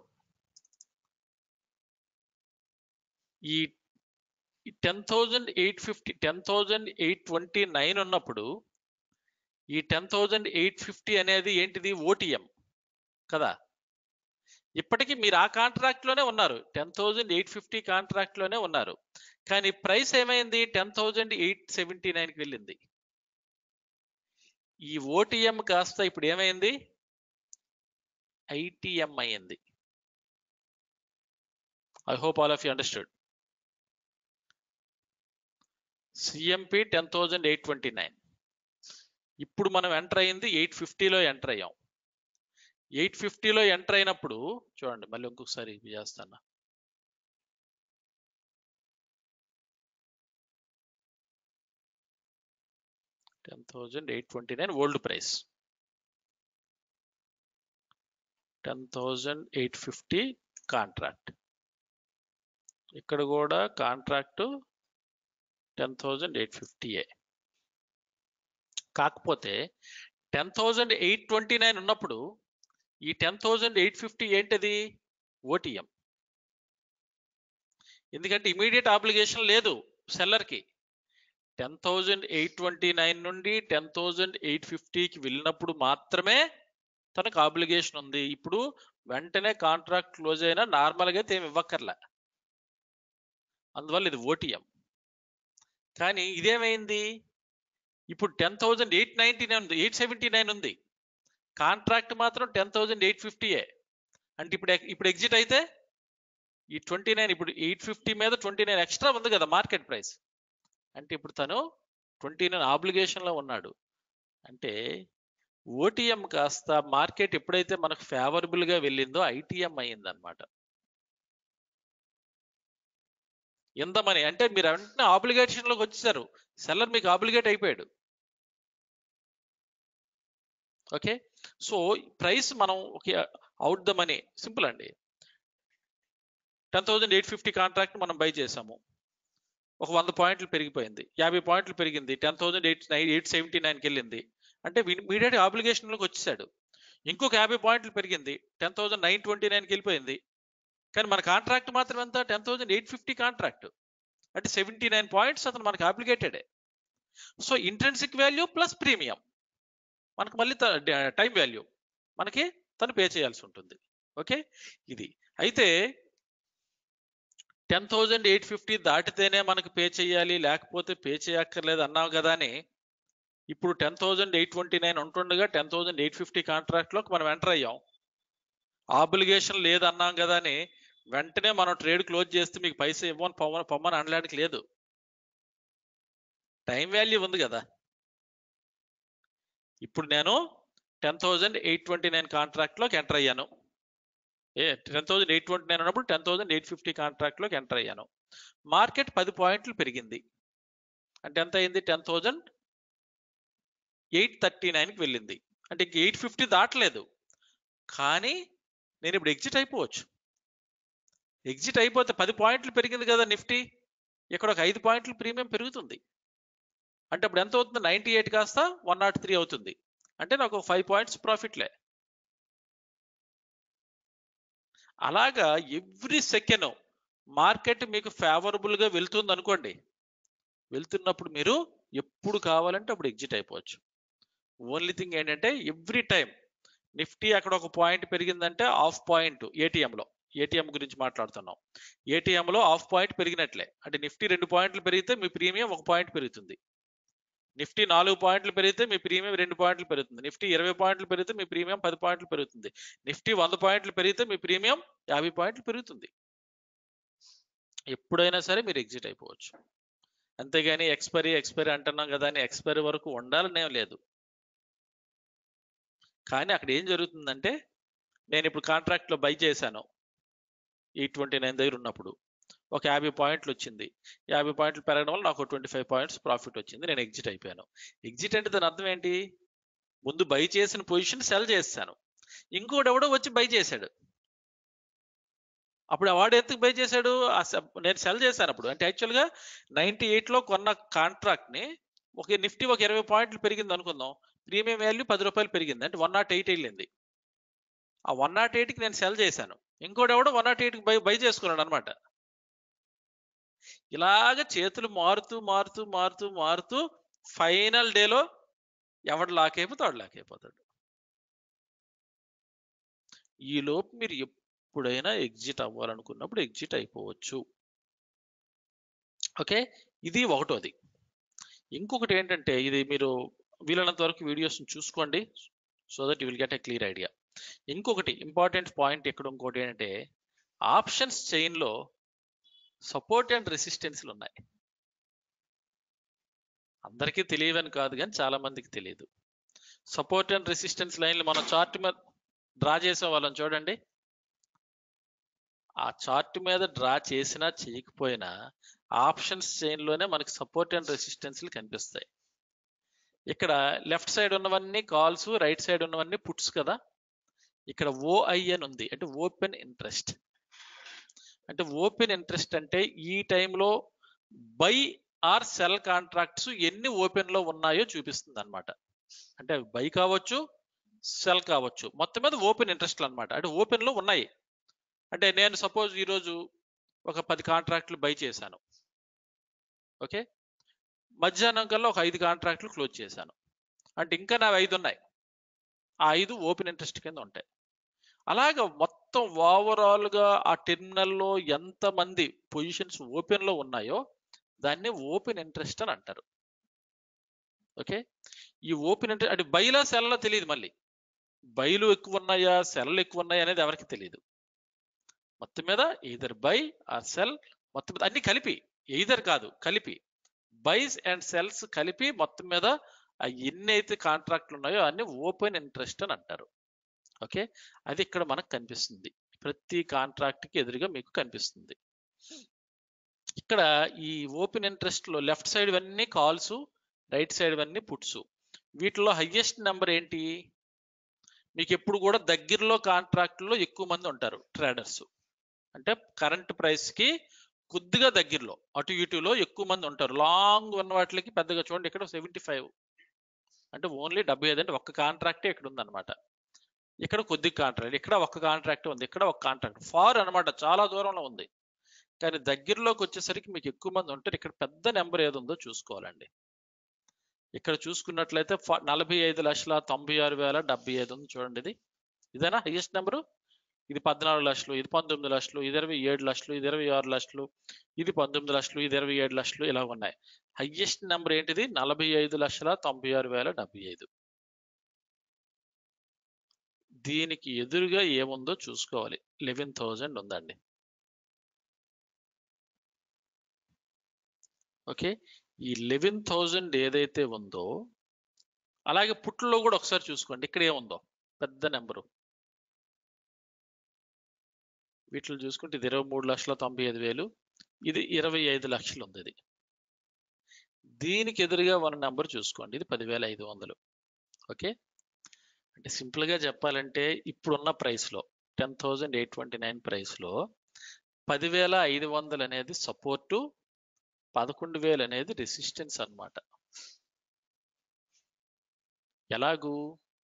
Speaker 2: ఈ ten thousand eight fifty ten thousand eight twenty nine ఉన్నప్పుడు ఈ ten thousand eight fifty అనేది ఏంటిది OTM కదా ఇప్పటికీ మీరు ఆ కాంట్రాక్ట్ లోనే ఉన్నారు ten thousand eight fifty contract లోనే ఉన్నారు కానీ ప్రైస్ ఏమైంది టెన్ థౌజండ్ ఎయిట్ సెవెంటీ నైన్కి వెళ్ళింది ఈ ఓటీఎం కాస్త ఇప్పుడు ఏమైంది ఐటీఎం అయ్యింది I hope all of you understood CMP ten thousand eight twenty nine ఇప్పుడు మనం ఎంటర్ అయింది ఎయిట్ ఫిఫ్టీలో ఎంటర్ అయ్యాం ఎయిట్ ఫిఫ్టీలో ఎంటర్ అయినప్పుడు చూడండి మళ్ళీ ఇంకొకసారి ఇది చేస్తాను ten thousand eight twenty nine old price ten thousand eight fifty contract ఇక్కడ కూడా కాంట్రాక్ట్ టెన్ థౌజండ్ ఎయిట్ ఫిఫ్టీయే కాకపోతే ten thousand eight twenty nine ఉన్నప్పుడు ఈ టెన్ థౌజండ్ ఎయిట్ ఫిఫ్టీ ఏంటది ఓటీఎం ఎందుకంటే ఇమీడియట్ ఆబ్లిగేషన్ లేదు సెల్లర్కి ten thousand eight twenty nine నుండి టెన్ థౌజండ్ ఎయిట్ ఫిఫ్టీకి వెళ్ళినప్పుడు మాత్రమే తనకు ఆబ్లిగేషన్ ఉంది ఇప్పుడు వెంటనే కాంట్రాక్ట్ క్లోజ్ అయినా నార్మల్గా అయితే ఏమి ఇవ్వక్కర్లే అందువల్ల ఇది ఓటీఎం కానీ ఇదేమైంది ఇప్పుడు ten thousand eight ninety nine ఉంది ఎయిట్ సెవెంటీ నైన్ ఉంది కాంట్రాక్ట్ మాత్రం టెన్ థౌజండ్ ఎయిట్ ఫిఫ్టీయే అంటే ఇప్పుడు ఎక్- ఇప్పుడు ఎగ్జిట్ అయితే ఈ ట్వంటీ నైన్ ఇప్పుడు ఎయిట్ ఫిఫ్టీ మీద ట్వంటీ నైన్ ఎక్స్ట్రా ఉంది కదా మార్కెట్ ప్రైస్ అంటే ఇప్పుడు తను ట్వంటీ నైన్ ఆబ్లిగేషన్లో ఉన్నాడు అంటే ఓటీఎం కాస్త మార్కెట్ ఎప్పుడైతే మనకు favorable గా వెళ్ళిందో ఐటీఎం అయ్యింది అనమాట ఎంత మనీ అంటే మీరు వెంటనే obligation లోకి వచ్చేసారు సెల్లర్ మీకు ఆబ్లిగేట్ అయిపోయాడు ఓకే సో ప్రైస్ మనం okay out the money simple అండి ten thousand eight fifty contract మనం బై చేసాము ఒక వంద పాయింట్లు పెరిగిపోయింది యాభై పాయింట్లు పెరిగింది ten thousand eight nine eight seventy నైన్కి వెళ్ళింది అంటే ఇమీడియట్ ఆబ్లిగేషన్లోకి వచ్చేసాడు ఇంకొక యాభై పాయింట్లు పెరిగింది టెన్ థౌజండ్ నైన్ ట్వంటీ నైన్కి వెళ్ళిపోయింది కానీ మన కాంట్రాక్ట్ మాత్రం ఎంత ten thousand eight fifty contract అంటే సెవెంటీ నైన్ పాయింట్స్ అతను మనకి అప్లికేటెడే so intrinsic value plus premium మనకు మళ్ళీ టైం వాల్యూ మనకి తను పే చేయాల్సి ఉంటుంది ఓకే ఇది అయితే టెన్ థౌజండ్ ఎయిట్ ఫిఫ్టీ దాటితేనే మనకు పే చేయాలి లేకపోతే పే చేయక్కర్లేదు అన్నాం కదా అని ఇప్పుడు ten thousand eight twenty nine ఉంటుండగా టెన్ థౌజండ్ ఎయిట్ ఫిఫ్టీ కాంట్రాక్ట్లోకి మనం ఎంటర్ అయ్యాం ఆబ్లిగేషన్ లేదన్నాం కదా అని వెంటనే మనం ట్రేడ్ క్లోజ్ చేస్తే మీకు పైసా ఇవ్వని పొమ్మని పొమ్మని అనడానికి లేదు టైం వాల్యూ ఉంది కదా ఇప్పుడు నేను ten thousand eight twenty nine కాంట్రాక్ట్లోకి ఎంటర్ అయ్యాను ఏ ten thousand eight twenty nine ఉన్నప్పుడు టెన్ థౌజండ్ ఎయిట్ ఫిఫ్టీ కాంట్రాక్ట్లోకి ఎంటర్ అయ్యాను మార్కెట్ పది పాయింట్లు పెరిగింది అంటే ఎంత అయింది టెన్ థౌజండ్ ఎయిట్ థర్టీ నైన్కి వెళ్ళింది అంటే ఇంక ఎయిట్ ఫిఫ్టీ దాటలేదు కానీ నేను ఇప్పుడు ఎగ్జిట్ అయిపోవచ్చు ఎగ్జిట్ అయిపోతే పది పాయింట్లు పెరిగింది కదా నిఫ్టీ ఇక్కడ ఒక ఐదు పాయింట్లు ప్రీమియం పెరుగుతుంది అంటే అప్పుడు ఎంత అవుతుంది నైంటీ ఎయిట్ కాస్త వన్ నాట్ త్రీ అవుతుంది అంటే నాకు ఫైవ్ పాయింట్స్ ప్రాఫిట్లే అలాగా ఎవ్రీ సెకండ్ మార్కెట్ మీకు ఫేవరబుల్ గా వెళ్తుంది అనుకోండి వెళ్తున్నప్పుడు మీరు ఎప్పుడు కావాలంటే అప్పుడు ఎగ్జిట్ అయిపోవచ్చు ఓన్లీ థింగ్ ఏంటంటే ఎవ్రీ టైం నిఫ్టీ అక్కడ ఒక పాయింట్ పెరిగిందంటే ఆఫ్ పాయింట్ ఏటీఎంలో ఏటీఎం గురించి మాట్లాడుతున్నాం ఏటీఎంలో ఆఫ్ పాయింట్ పెరిగినట్లే అంటే నిఫ్టీ రెండు పాయింట్లు పెరిగితే మీ ప్రీమియం ఒక పాయింట్ పెరుగుతుంది నిఫ్టీ నాలుగు పాయింట్లు పెరిగితే మీ ప్రీమియం రెండు పాయింట్లు పెరుగుతుంది నిఫ్టీ ఇరవై పాయింట్లు పెరిగితే మీ ప్రీమియం పది పాయింట్లు పెరుగుతుంది నిఫ్టీ వంద పాయింట్లు పెరిగితే మీ ప్రీమియం యాభై పాయింట్లు పెరుగుతుంది ఎప్పుడైనా సరే మీరు ఎగ్జిట్ అయిపోవచ్చు అంతేగాని ఎక్స్పైరీ ఎక్స్పైరీ అంటున్నాం కదా అని ఎక్స్పైరీ వరకు ఉండాలనేం లేదు కానీ అక్కడ ఏం జరుగుతుందంటే నేను ఇప్పుడు కాంట్రాక్ట్లో బై చేశాను ఈ ట్వంటీ నైన్ దగ్గర ఉన్నప్పుడు ఒక యాభై పాయింట్లు వచ్చింది యాభై పాయింట్లు పెరగడం వల్ల నాకు ట్వంటీ ఫైవ్ పాయింట్స్ ప్రాఫిట్ వచ్చింది నేను ఎగ్జిట్ అయిపోయాను ఎగ్జిట్ అంటే దాని అర్థం ఏంటి ముందు బై చేసిన పొజిషన్ సెల్ చేస్తాను ఇంకోటి ఎవడో వచ్చి బై చేశాడు అప్పుడు వాడు ఎందుకు బై చేశాడు ఆ సె- నేను సెల్ చేశాను అప్పుడు అంటే యాక్చువల్గా నైన్టీ లో కొన్న కాంట్రాక్ట్ ని ఒక నిఫ్టీ ఒక ఇరవై పాయింట్లు పెరిగింది అనుకుందాం ప్రీమియం వాల్యూ పది రూపాయలు పెరిగింది అంటే వన్ నాట్ ఎయిట్ వెళ్ళింది ఆ వన్ నాట్ కి నేను సెల్ చేశాను ఇంకోటి ఎవడో వన్ నాట్ కి బై బై చేసుకున్నాడు అనమాట ఇలాగ చేతులు మారుతూ మారుతూ మారుతూ మారుతూ ఫైనల్ డేలో ఎవడు లాక్ అయిపోతే వాడు లాక్ అయిపోతాడు ఈ లోపు మీరు ఎప్పుడైనా ఎగ్జిట్ అవ్వాలనుకున్నప్పుడు ఎగ్జిట్ అయిపోవచ్చు ఓకే ఇది ఒకటోది ఇంకొకటి ఏంటంటే ఇది మీరు వీలైనంత వరకు వీడియోస్ చూసుకోండి so that you will get a clear idea ఇంకొకటి ఇంపార్టెంట్ పాయింట్ ఇక్కడ ఇంకోటి ఏంటంటే ఆప్షన్స్ చైన్లో సపోర్ట్ అండ్ రెసిస్టెన్స్లు ఉన్నాయి అందరికీ తెలియవని కాదు కానీ చాలా మందికి తెలియదు సపోర్ట్ అండ్ రెసిస్టెన్స్ లైన్లు మనం చార్ట్ మీద డ్రా చేసే వాళ్ళని చూడండి ఆ చార్ట్ మీద డ్రా చేసినా చేయకపోయినా ఆప్షన్స్ చైన్లోనే మనకి సపోర్ట్ అండ్ రెసిస్టెన్స్లు కనిపిస్తాయి ఇక్కడ లెఫ్ట్ సైడ్ ఉన్నవన్నీ కాల్స్ రైట్ సైడ్ ఉన్నవన్నీ పుట్స్ కదా ఇక్కడ ఓఐ అని ఉంది అంటే ఓపెన్ ఇంట్రెస్ట్ అంటే ఓపెన్ ఇంట్రెస్ట్ అంటే ఈ టైంలో బై ఆర్ సెల్ కాంట్రాక్ట్స్ ఎన్ని ఓపెన్ లో ఉన్నాయో చూపిస్తుంది అనమాట అంటే బై కావచ్చు సెల్ కావచ్చు మొత్తం మీద ఓపెన్ ఇంట్రెస్ట్ అనమాట అంటే ఓపెన్ లో ఉన్నాయి అంటే నేను సపోజ్ ఈరోజు ఒక పది కాంట్రాక్ట్లు బై చేశాను ఓకే మధ్యాహ్నం కల్లా ఒక ఐదు కాంట్రాక్ట్లు క్లోజ్ చేశాను అంటే ఇంకా నా ఐదు ఉన్నాయి ఆ ఐదు ఓపెన్ ఇంట్రెస్ట్ కింద ఉంటాయి అలాగ మొత్తం ఓవరాల్ గా ఆ టెర్మినల్లో ఎంత మంది పొజిషన్స్ ఓపెన్ లో ఉన్నాయో దాన్ని ఓపెన్ ఇంట్రెస్ట్ అని అంటారు ఓకే ఈ ఓపెన్ ఇంట్రెస్ట్ అంటే బైలా సెల్లా తెలియదు మళ్ళీ బైలు ఎక్కువ ఉన్నాయా సెల్లు ఎక్కువ ఉన్నాయా అనేది ఎవరికి తెలియదు మొత్తం మీద ఈధర్ బై ఆర్ సెల్ మొత్తం మీద అన్ని కలిపి ఎయిదర్ కాదు కలిపి బైస్ అండ్ సెల్స్ కలిపి మొత్తం మీద ఆ ఎన్ని అయితే కాంట్రాక్ట్లు ఉన్నాయో అన్ని ఓపెన్ ఇంట్రెస్ట్ అని అంటారు ఓకే అది ఇక్కడ మనకు కనిపిస్తుంది ప్రతి కాంట్రాక్ట్ కి ఎదురుగా మీకు కనిపిస్తుంది ఇక్కడ ఈ ఓపెన్ ఇంట్రెస్ట్ లో లెఫ్ట్ సైడ్ ఇవన్నీ కాల్స్ రైట్ సైడ్ ఇవన్నీ పుట్స్ వీటిలో హయ్యెస్ట్ నెంబర్ ఏంటి మీకు ఎప్పుడు కూడా దగ్గరలో కాంట్రాక్ట్లో ఎక్కువ మంది ఉంటారు ట్రేడర్స్ అంటే కరెంట్ ప్రైస్ కి కొద్దిగా దగ్గరలో అటు ఇటులో ఎక్కువ మంది ఉంటారు లాంగ్ ఉన్న వాటికి పెద్దగా చూడండి ఇక్కడ సెవెంటీ ఫైవ్ అంటే ఓన్లీ డెబ్బై ఐదు అంటే ఒక్క కాంట్రాక్టే ఇక్కడ ఉందన్నమాట ఇక్కడ కొద్ది కాంట్రాక్ట్ ఇక్కడ ఒక్క కాంట్రాక్ట్ ఉంది ఇక్కడ ఒక కాంట్రాక్ట్ ఫార్ అన్నమాట చాలా దూరంలో ఉంది కానీ దగ్గరలోకి వచ్చేసరికి మీకు ఎక్కువ మంది ఉంటారు ఇక్కడ పెద్ద నెంబర్ ఏది ఉందో చూసుకోవాలండి ఇక్కడ చూసుకున్నట్లయితే ఫ- నలభై ఐదు లక్షల తొంభై ఆరు వేల డెబ్బై ఐదు ఉంది చూడండి ఇది ఇదేనా హైయెస్ట్ నెంబరు ఇది పద్నాలుగు లక్షలు ఇది పంతొమ్మిది లక్షలు ఇది ఇరవై ఏడు లక్షలు ఇది ఇరవై ఆరు లక్షలు ఇది పంతొమ్మిది లక్షలు ఇది ఇరవై ఏడు లక్షలు ఇలా ఉన్నాయి హైయెస్ట్ నెంబర్ ఏంటిది నలభై ఐదు లక్షల తొంభై ఆరు వేల డెబ్బై ఐదు దీనికి ఎదురుగా ఏముందో చూసుకోవాలి లెవెన్ థౌజండ్ ఉందండి ఓకే ఈ లెవెన్ థౌజండ్ ఏదైతే ఉందో అలాగే పుట్లో కూడా ఒకసారి చూసుకోండి ఇక్కడ ఏముందో పెద్ద నెంబరు వీటిలో చూసుకుంటే ఇది ఇరవై మూడు లక్షల తొంభై ఐదు వేలు ఇది ఇరవై ఐదు లక్షలు ఉంది ఇది దీనికి ఎదురుగా ఉన్న నెంబర్ చూసుకోండి ఇది పదివేల ఐదు వందలు ఓకే అంటే simple గా చెప్పాలంటే ఇప్పుడున్న price లో ten thousand eight twenty nine ప్రైస్లో పదివేల ఐదు వందలు అనేది సపోర్టు పదకొండు వేలు అనేది రెసిస్టెన్స్ అన్నమాట ఎలాగూ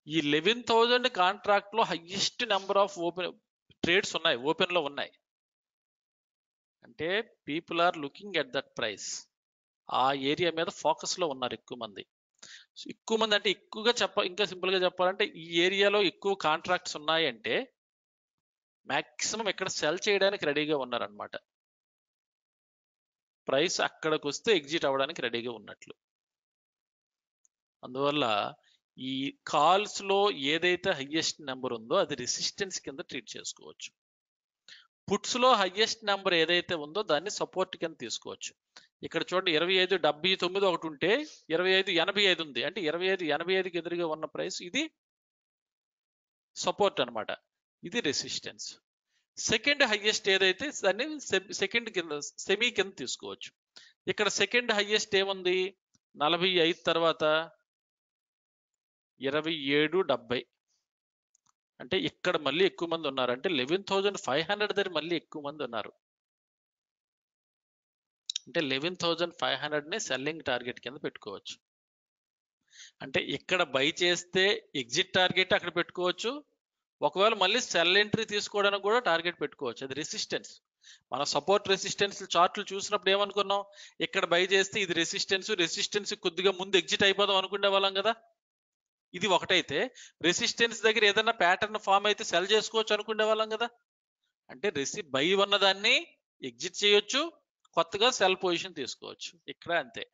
Speaker 2: ఈ లెవెన్ థౌజండ్ కాంట్రాక్ట్ లో highest number of open trades ఉన్నాయి ఓపెన్ లో ఉన్నాయి అంటే people are looking at that price ఆ ఏరియా మీద ఫోకస్ లో ఉన్నారు ఎక్కువ మంది So, ఎక్కువ మంది అంటే ఎక్కువగా చెప్ప ఇంకా సింపుల్ గా చెప్పాలంటే ఈ ఏరియాలో ఎక్కువ కాంట్రాక్ట్స్ ఉన్నాయంటే మాక్సిమం ఇక్కడ సెల్ చేయడానికి రెడీగా ఉన్నారనమాట ప్రైస్ అక్కడికి వస్తే ఎగ్జిట్ అవ్వడానికి రెడీగా ఉన్నట్లు అందువల్ల ఈ కాల్స్ లో ఏదైతే హైయెస్ట్ నెంబర్ ఉందో అది రెసిస్టెన్స్ కింద ట్రీట్ చేసుకోవచ్చు పుట్స్ లో హైయెస్ట్ నెంబర్ ఏదైతే ఉందో దాన్ని సపోర్ట్ కింద తీసుకోవచ్చు ఇక్కడ చూడండి ఇరవై ఐదు డెబ్బై తొమ్మిది ఒకటి ఉంటే ఇరవై ఐదు ఎనభై ఐదు ఉంది అంటే ఇరవై ఐదు ఎనభై ఐదుకి ఎదురుగా ఉన్న ప్రైస్ ఇది సపోర్ట్ అన్నమాట ఇది రెసిస్టెన్స్ సెకండ్ హైయెస్ట్ ఏదైతే దాన్ని సెకండ్ కింద సెమీ కింద తీసుకోవచ్చు ఇక్కడ సెకండ్ హైయెస్ట్ ఏముంది నలభై ఐదు తర్వాత ఇరవై ఏడు డెబ్బై అంటే ఇక్కడ మళ్ళీ ఎక్కువ మంది ఉన్నారు అంటే లెవెన్ థౌజండ్ ఫైవ్ హండ్రెడ్ దగ్గర మళ్ళీ ఎక్కువ మంది ఉన్నారు అంటే లెవెన్ థౌజండ్ ఫైవ్ హండ్రెడ్ ని సెల్లింగ్ టార్గెట్ కింద పెట్టుకోవచ్చు అంటే ఇక్కడ బై చేస్తే ఎగ్జిట్ టార్గెట్ అక్కడ పెట్టుకోవచ్చు ఒకవేళ మళ్ళీ సెల్ ఎంట్రీ తీసుకోవడానికి కూడా టార్గెట్ పెట్టుకోవచ్చు అది రెసిస్టెన్స్ మన సపోర్ట్ రెసిస్టెన్స్ చార్ట్లు చూసినప్పుడు ఏమనుకున్నాం ఇక్కడ బై చేస్తే ఇది రెసిస్టెన్స్ రెసిస్టెన్స్ కొద్దిగా ముందు ఎగ్జిట్ అయిపోదాం అనుకునే వాళ్ళం కదా ఇది ఒకటైతే రెసిస్టెన్స్ దగ్గర ఏదైనా ప్యాటర్న్ ఫామ్ అయితే సెల్ చేసుకోవచ్చు అనుకునే వాళ్ళం కదా అంటే రెసి బై ఉన్నదాన్ని ఎగ్జిట్ చేయొచ్చు కొత్తగా సెల్ పొజిషన్ తీసుకోవచ్చు ఇక్కడ అంతే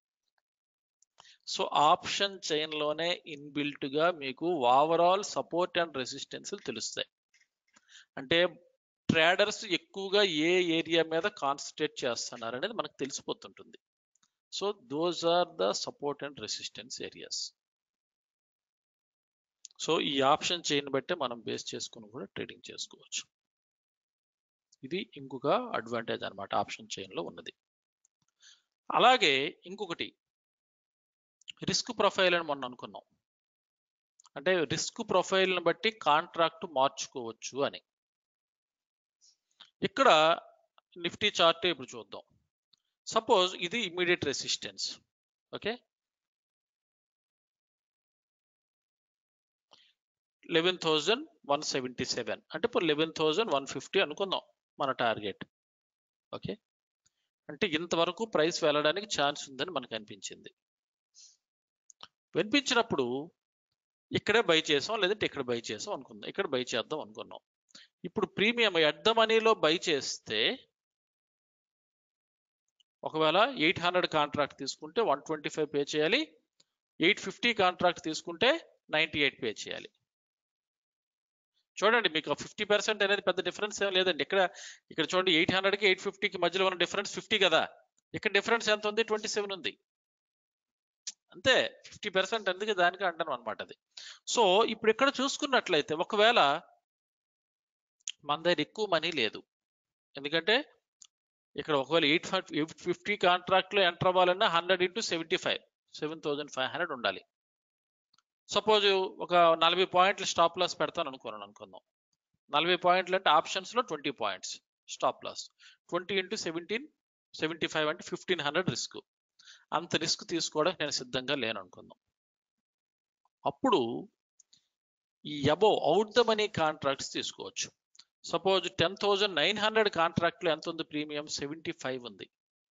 Speaker 2: సో ఆప్షన్ చైన్ లోనే ఇన్బిల్ట్ గా మీకు ఓవరాల్ సపోర్ట్ అండ్ రెసిస్టెన్స్ తెలుస్తాయి అంటే ట్రేడర్స్ ఎక్కువగా ఏ ఏరియా మీద కాన్సన్ట్రేట్ చేస్తున్నారు అనేది మనకు తెలిసిపోతుంటుంది so those are the support and resistance areas so ఈ ఆప్షన్ చైన్ బట్టే మనం బేస్ చేసుకుని కూడా ట్రేడింగ్ చేసుకోవచ్చు ఇది ఇంకొక అడ్వాంటేజ్ అన్నమాట ఆప్షన్ చైన్ లో ఉన్నది అలాగే ఇంకొకటి రిస్క్ ప్రొఫైల్ అని మొన్న అనుకున్నాం అంటే రిస్క్ ప్రొఫైల్ని బట్టి కాంట్రాక్ట్ మార్చుకోవచ్చు అని ఇక్కడ నిఫ్టీ చార్ట్ ఇప్పుడు చూద్దాం సపోజ్ ఇది immediate resistance okay eleven thousand one seventy seven అంటే ఇప్పుడు లెవెన్ థౌజండ్ వన్ ఫిఫ్టీ అనుకుందాం మన టార్గెట్ ఓకే అంటే ఇంతవరకు ప్రైస్ వెళ్ళడానికి ఛాన్స్ ఉందని మనకు అనిపించింది వినిపించినప్పుడు ఇక్కడే బై చేసాం లేదంటే ఇక్కడ బై చేసాం అనుకుందాం ఇక్కడ బై చేద్దాం అనుకున్నాం ఇప్పుడు ప్రీమియం ఎట్ ద మనీలో బై చేస్తే ఒకవేళ ఎయిట్ హండ్రెడ్ కాంట్రాక్ట్ తీసుకుంటే వన్ ట్వంటీ ఫైవ్ పే చేయాలి ఎయిట్ ఫిఫ్టీ కాంట్రాక్ట్ తీసుకుంటే నైంటీ ఎయిట్ పే చేయాలి చూడండి మీకు ఫిఫ్టీ పర్సెంట్ అనేది పెద్ద డిఫరెన్స్ ఏం లేదండి ఇక్కడ ఇక్కడ చూడండి ఎయిట్ హండ్రెడ్కి ఎయిట్ ఫిఫ్టీకి మధ్యలో ఉన్న డిఫరెన్స్ ఫిఫ్టీ కదా ఇక్కడ డిఫరెన్స్ ఎంత ఉంది ట్వంటీ సెవెన్ ఉంది అంతే ఫిఫ్టీ పర్సెంట్ అందుకే దానికి అంటాను అనమాట అది సో ఇప్పుడు ఇక్కడ చూసుకున్నట్లయితే ఒకవేళ మన దగ్గర ఎక్కువ మనీ లేదు ఎందుకంటే ఇక్కడ ఒకవేళ ఎయిట్ ఎయిట్ ఫిఫ్టీ కాంట్రాక్ట్లో ఎంటర్ అవ్వాలన్నా hundred into seventy five seven thousand five hundred ఉండాలి సపోజ్ ఒక నలభై పాయింట్లు స్టాప్ లాస్ పెడతాను అనుకున్నాను అనుకుందాం నలభై పాయింట్లు అంటే ఆప్షన్స్లో twenty points stop loss twenty into seventeen seventy five అంటే ఫిఫ్టీన్ హండ్రెడ్ రిస్క్ అంత రిస్క్ తీసుకోవడానికి నేను సిద్ధంగా లేను అనుకుందాం అప్పుడు ఈ above out the money contracts తీసుకోవచ్చు suppose ten thousand nine hundred కాంట్రాక్ట్లో ఎంత ఉంది ప్రీమియం సెవెంటీ ఫైవ్ ఉంది